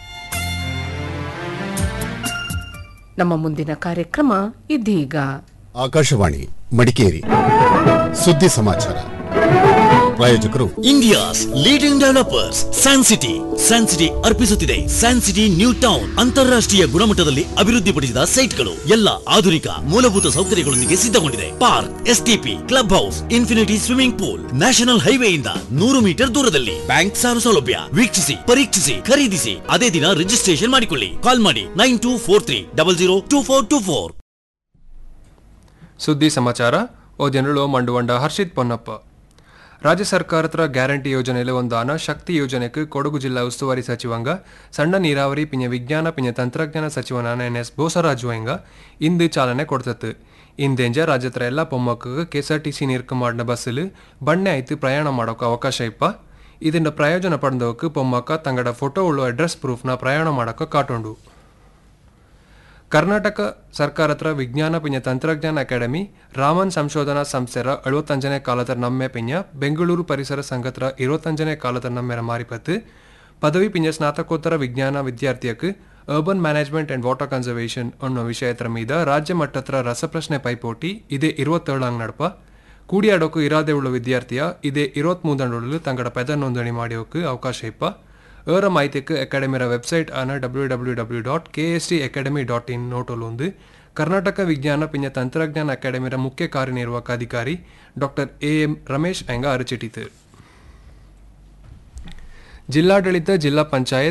ನಮ್ಮ ಮುಂದಿನ ಕಾರ್ಯಕ್ರಮ ಇದೀಗ ಆಕಾಶವಾಣಿ ಮಡಿಕೇರಿ ಸುದ್ದಿ ಸಮಾಚಾರ ಪ್ರಾಯೋಜಕರು India's leading developers San City San City ಅರ್ಪಿಸುತ್ತಿದೆ ಸ್ಯಾನ್ ಸಿಟಿ ನ್ಯೂ ಟೌನ್ ಅಂತಾರಾಷ್ಟ್ರೀಯ ಗುಣಮಟ್ಟದಲ್ಲಿ ಅಭಿವೃದ್ಧಿಪಡಿಸಿದ ಸೈಟ್ಗಳು ಎಲ್ಲ ಆಧುನಿಕ ಮೂಲಭೂತ ಸೌಕರ್ಯಗಳೊಂದಿಗೆ ಸಿದ್ಧಗೊಂಡಿದೆ park STP club house infinity swimming pool national ಹೈವೇಯಿಂದ ನೂರು ಮೀಟರ್ ದೂರದಲ್ಲಿ ಬ್ಯಾಂಕ್ ಸಾಲ ಸೌಲಭ್ಯ ವೀಕ್ಷಿಸಿ ಪರೀಕ್ಷಿಸಿ ಖರೀದಿಸಿ ಅದೇ ದಿನ ರಿಜಿಸ್ಟ್ರೇಷನ್ ಮಾಡಿಕೊಳ್ಳಿ ಕಾಲ್ ಮಾಡಿ nine two four three double zero two four two four ಸುದ್ದಿ ಸಮಾಚಾರ ಓದಿನಳು ಮಂಡುವಂಡ ಹರ್ಷಿತ್ ಪೊನ್ನಪ್ಪ ರಾಜ್ಯ ಸರ್ಕಾರತ್ರ ಗ್ಯಾರಂಟಿ ಯೋಜನೆಯಲ್ಲಿ ಒಂದಾನ ಶಕ್ತಿ ಯೋಜನೆಗೆ ಕೊಡಗು ಜಿಲ್ಲಾ ಉಸ್ತುವಾರಿ ಸಚಿವಂಗ ಸಣ್ಣ ನೀರಾವರಿ ಪಿಂಜ ವಿಜ್ಞಾನ ಪಿಂಜ ತಂತ್ರಜ್ಞಾನ ಸಚಿವನಾನ ಎನ್ ಎಸ್ ಬೋಸರಾಜು ಎಂಗ ಇಂದು ಚಾಲನೆ ಕೊಡ್ತತ್ತು ಇಂದೆಂಜ ರಾಜ್ಯತ್ರ ಎಲ್ಲ பொம்மக்கு ಕೆಎಸ್ಆರ್ಟಿಸಿ ನೀರ್ಕ ಮಾಡಿನ ಬಸ್ಸಲ್ಲಿ ಬಣ್ಣೆ ಆಯ್ತು ಪ್ರಯಾಣ ಮಾಡೋಕೆ ಅವಕಾಶ ಇಪ್ಪ ಇದನ್ನ ಪ್ರಯೋಜನ ಪಡೆದವಕ್ಕೆ பொம்மக்க ತಂಗಡ ಫೋಟೋ ಉಳ್ಳು ಅಡ್ರೆಸ್ ಪ್ರೂಫ್ನ ಪ್ರಯಾಣ ಮಾಡೋಕೆ ಕಾಟುಂಡು ಕರ್ನಾಟಕ ಸರ್ಕಾರ ಹತ್ರ ವಿಜ್ಞಾನ ಪಿಂಜ ತಂತ್ರಜ್ಞಾನ ಅಕಾಡೆಮಿ ರಾಮನ್ ಸಂಶೋಧನಾ ಸಂಸ್ಥೆರ ಅಳುವತ್ತಂಜನೇ ಕಾಲದ ನಮ್ಮೆ ಪಿಂಜ ಬೆಂಗಳೂರು ಪರಿಸರ ಸಂಘತ್ರ ಇರುವತ್ತಂಜನೇ ಕಾಲದ ನಮ್ಮೆರ ಮಾರಿಪತ್ತು ಪದವಿ ಪಿಂಜ ಸ್ನಾತಕೋತ್ತರ ವಿಜ್ಞಾನ ವಿದ್ಯಾರ್ಥಿಯಕ್ಕೆ urban management and water conservation ಅನ್ನೋ ವಿಷಯತ್ರ ಮೀದ ರಾಜ್ಯ ಮಟ್ಟತ್ರ ರಸಪ್ರಶ್ನೆ ಪೈಪೋಟಿ ಇದೇ ಇರುವತ್ತೇಳಂಗ್ ನಡಪ ಕೂಡಿಯಾಡೋಕು ಇರಾದೆ ಉಳ್ಳ ವಿದ್ಯಾರ್ಥಿಯ ಇದೇ ಇರುವತ್ ಮೂದಂಡುಳು ತಂಗಡ ಪೆದ ನೋಂದಣಿ ಮಾಡಿಯೋಕೆ ಅವಕಾಶ ಇಪ್ಪ ಏರ ಮಾಹಿತಿக்கு ಅಕಾಡೆಮಿರ ವೆಬ್ಸೈಟ್ ಆನ W W W dot K S T academy dot in ನೋಟೊಲೊಂದು ಕರ್ನಾಟಕ ವಿಜ್ಞಾನ ಪಿಂಜ ತಂತ್ರಜ್ಞಾನ ಅಕಾಡೆಮಿರ ಮುಖ್ಯ ಕಾರ್ಯನಿರ್ವಾಹಕ ಅಧಿಕಾರಿ ಡಾಕ್ಟರ್ ಎ ಎಂ ರಮೇಶ್ ಎಂಗ ಅರಚಿಟಿತು ಜಿಲ್ಲಾಡಳಿತ ಜಿಲ್ಲಾ ಪಂಚಾಯತ್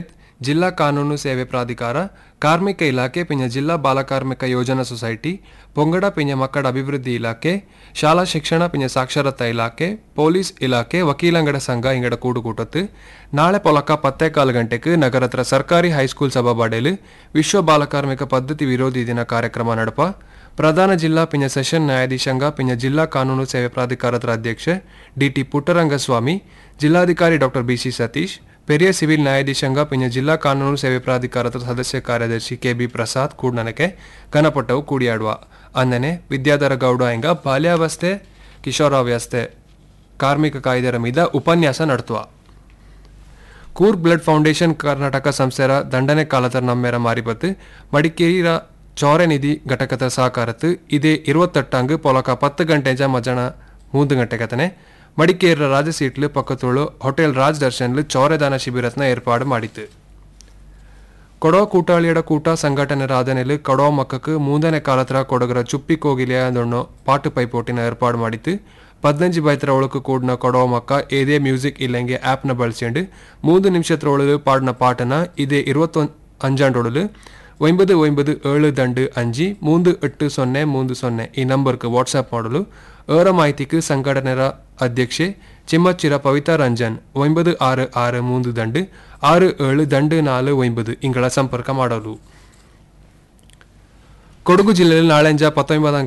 ಜಿಲ್ಲಾ ಕಾನೂನು ಸೇವೆ ಪ್ರಾಧಿಕಾರ ಕಾರ್ಮಿಕ ಇಲಾಖೆ ಪಿಂಜ ಜಿಲ್ಲಾ ಬಾಲಕಾರ್ಮಿಕ ಯೋಜನಾ ಸೊಸೈಟಿ ಪೊಂಗಡ ಪಿಂಜ ಮಕ್ಕಳ ಅಭಿವೃದ್ಧಿ ಇಲಾಖೆ ಶಾಲಾ ಶಿಕ್ಷಣ ಪಿಂಜ ಸಾಕ್ಷರತಾ ಇಲಾಖೆ ಪೊಲೀಸ್ ಇಲಾಖೆ ವಕೀಲಂಗಡ ಸಂಘ ಇಂಗಡ ಕೂಡುಕೂಟತ್ತು ನಾಳೆ ಪೊಲಕ ಪತ್ತೇಕಾಲು ಗಂಟೆಗೆ ನಗರತ್ರ ಸರ್ಕಾರಿ ಹೈಸ್ಕೂಲ್ ಸಭಾಬಾಡೆಲು ವಿಶ್ವ ಬಾಲಕಾರ್ಮಿಕ ಪದ್ಧತಿ ವಿರೋಧಿ ದಿನ ಕಾರ್ಯಕ್ರಮ ನಡಪ ಪ್ರಧಾನ ಜಿಲ್ಲಾ ಪಿಂಜ ಸೆಷನ್ ನ್ಯಾಯಾಧೀಶಂಗ ಪಿಂಜ ಜಿಲ್ಲಾ ಕಾನೂನು ಸೇವೆ ಪ್ರಾಧಿಕಾರದ ಅಧ್ಯಕ್ಷ ಡಿಟಿ ಪುಟ್ಟರಂಗಸ್ವಾಮಿ ಜಿಲ್ಲಾಧಿಕಾರಿ ಡಾಕ್ಟರ್ ಬಿಸಿ ಸತೀಶ್ ಪೆರಿಯ ಸಿವಿಲ್ ನ್ಯಾಯಾಧೀಶಂಗ ಪಿಂಜ ಜಿಲ್ಲಾ ಕಾನೂನು ಸೇವೆ ಪ್ರಾಧಿಕಾರದ ಸದಸ್ಯ ಕಾರ್ಯದರ್ಶಿ ಕೆಬಿ ಪ್ರಸಾದ್ ಕೂಡ್ನನಕೆ ಘನಪಟ್ಟವು ಕೂಡಿಯಾಡುವ ಅಂದನೆ ವಿದ್ಯಾಧರ ಗೌಡ ಎಂಗ ಬಾಲ್ಯಾವಸ್ಥೆ ಕಿಶೋರಾವ್ಯವಸ್ಥೆ ಕಾರ್ಮಿಕ ಕಾಯ್ದೆರ ಮೀದ ಉಪನ್ಯಾಸ ನಡ್ತುವ ಕೂರ್ಗ್ ಬ್ಲಡ್ ಫೌಂಡೇಶನ್ ಕರ್ನಾಟಕ ಸಂಸ್ಥೆರ ದಂಡನೆ ಕಾಲತರ ನಮ್ಮೆರ ಮಾರಿಬತ್ತು ಮಡಿಕೇರಿರ ಚೌರೆ ನಿಧಿ ಘಟಕದ ಸಹಕಾರತ್ತು ಇದೇ ഇരുപത്തെട്ടാങ്ക് പൊലക്ക പത്ത് ഗಂಟೆಂಜ ಮಧ್ಯಾಹ್ನ ಮೂರು ಗಂಟೆಗತನೆ ಮಡಿಕೇರಿಯ ರಾಜಸೀಟ್ಲು ಪಕ್ಕತೋಳು ಹೋಟೆಲ್ ರಾಜ್ ದರ್ಶನ್ಲು ಚೌರೆದಾನ ಶಿಬಿರತ್ನ ಏರ್ಪಾಡು ಮಾಡಿತ್ತು ಕೊಡೋ ಕೂಟಾಳಿಯಡ ಕೂಟ ಸಂಘಟನೆ ರಾಧನೆಲು ಕೊಡೋ ಮಕ್ಕಕ್ಕೆ ಮೂಂದನೆ ಕಾಲತ್ರ ಕೊಡಗರ ಚುಪ್ಪಿ ಕೋಗಿಲೆಯ ದೊಣ್ಣು ಪಾಟು ಪೈಪೋಟಿನ ಏರ್ಪಾಡು ಮಾಡಿತ್ತು ಪದ್ನಂಜಿ ಬೈತರ ಒಳಕು ಕೂಡಿನ ಕೊಡೋ ಮಕ್ಕ ಏದೇ ಮ್ಯೂಸಿಕ್ ಇಲ್ಲಂಗೆ ಆ್ಯಪ್ನ ಬಳಸ್ಕೊಂಡು ಮೂಂದು ನಿಮಿಷತ್ರ ಒಳಲು ಪಾಡಿನ ಪಾಟನ ಇದೇ ഇരുപത്തൊന്ന് അഞ്ചാണ്ടോടല് ഒൻപത് ഒൻപത് ഏഴ് ദണ്ട് അഞ്ച് മൂന്ന് എട്ട് സൊന്നെ മൂന്ന് സൊന്നെ ഈ നമ്പർക്ക് വാട്സാപ്പ് ಮಾಡಲು ಏರ ಮಾಹಿತಿಗೆ ಸಂಘಟನೆರ ಅಧ್ಯಕ್ಷೆ ಚಿಮ್ಮಚ್ಚಿರ ಪವಿತಾ ರಂಜನ್ ಒಂಬದು ಆರು ಆರು ಮೂಂದು ದಂಡು ಆರು ಏಳು ದಂಡು ನಾಲು ಒಂಬದು ಇಂಗಳ ಸಂಪರ್ಕ ಮಾಡಲು ಕೊಡಗು ಜಿಲ್ಲೆಯಲ್ಲಿ ನಾಳೆಂಜ ಪತ್ತೊಂಬತ್ತು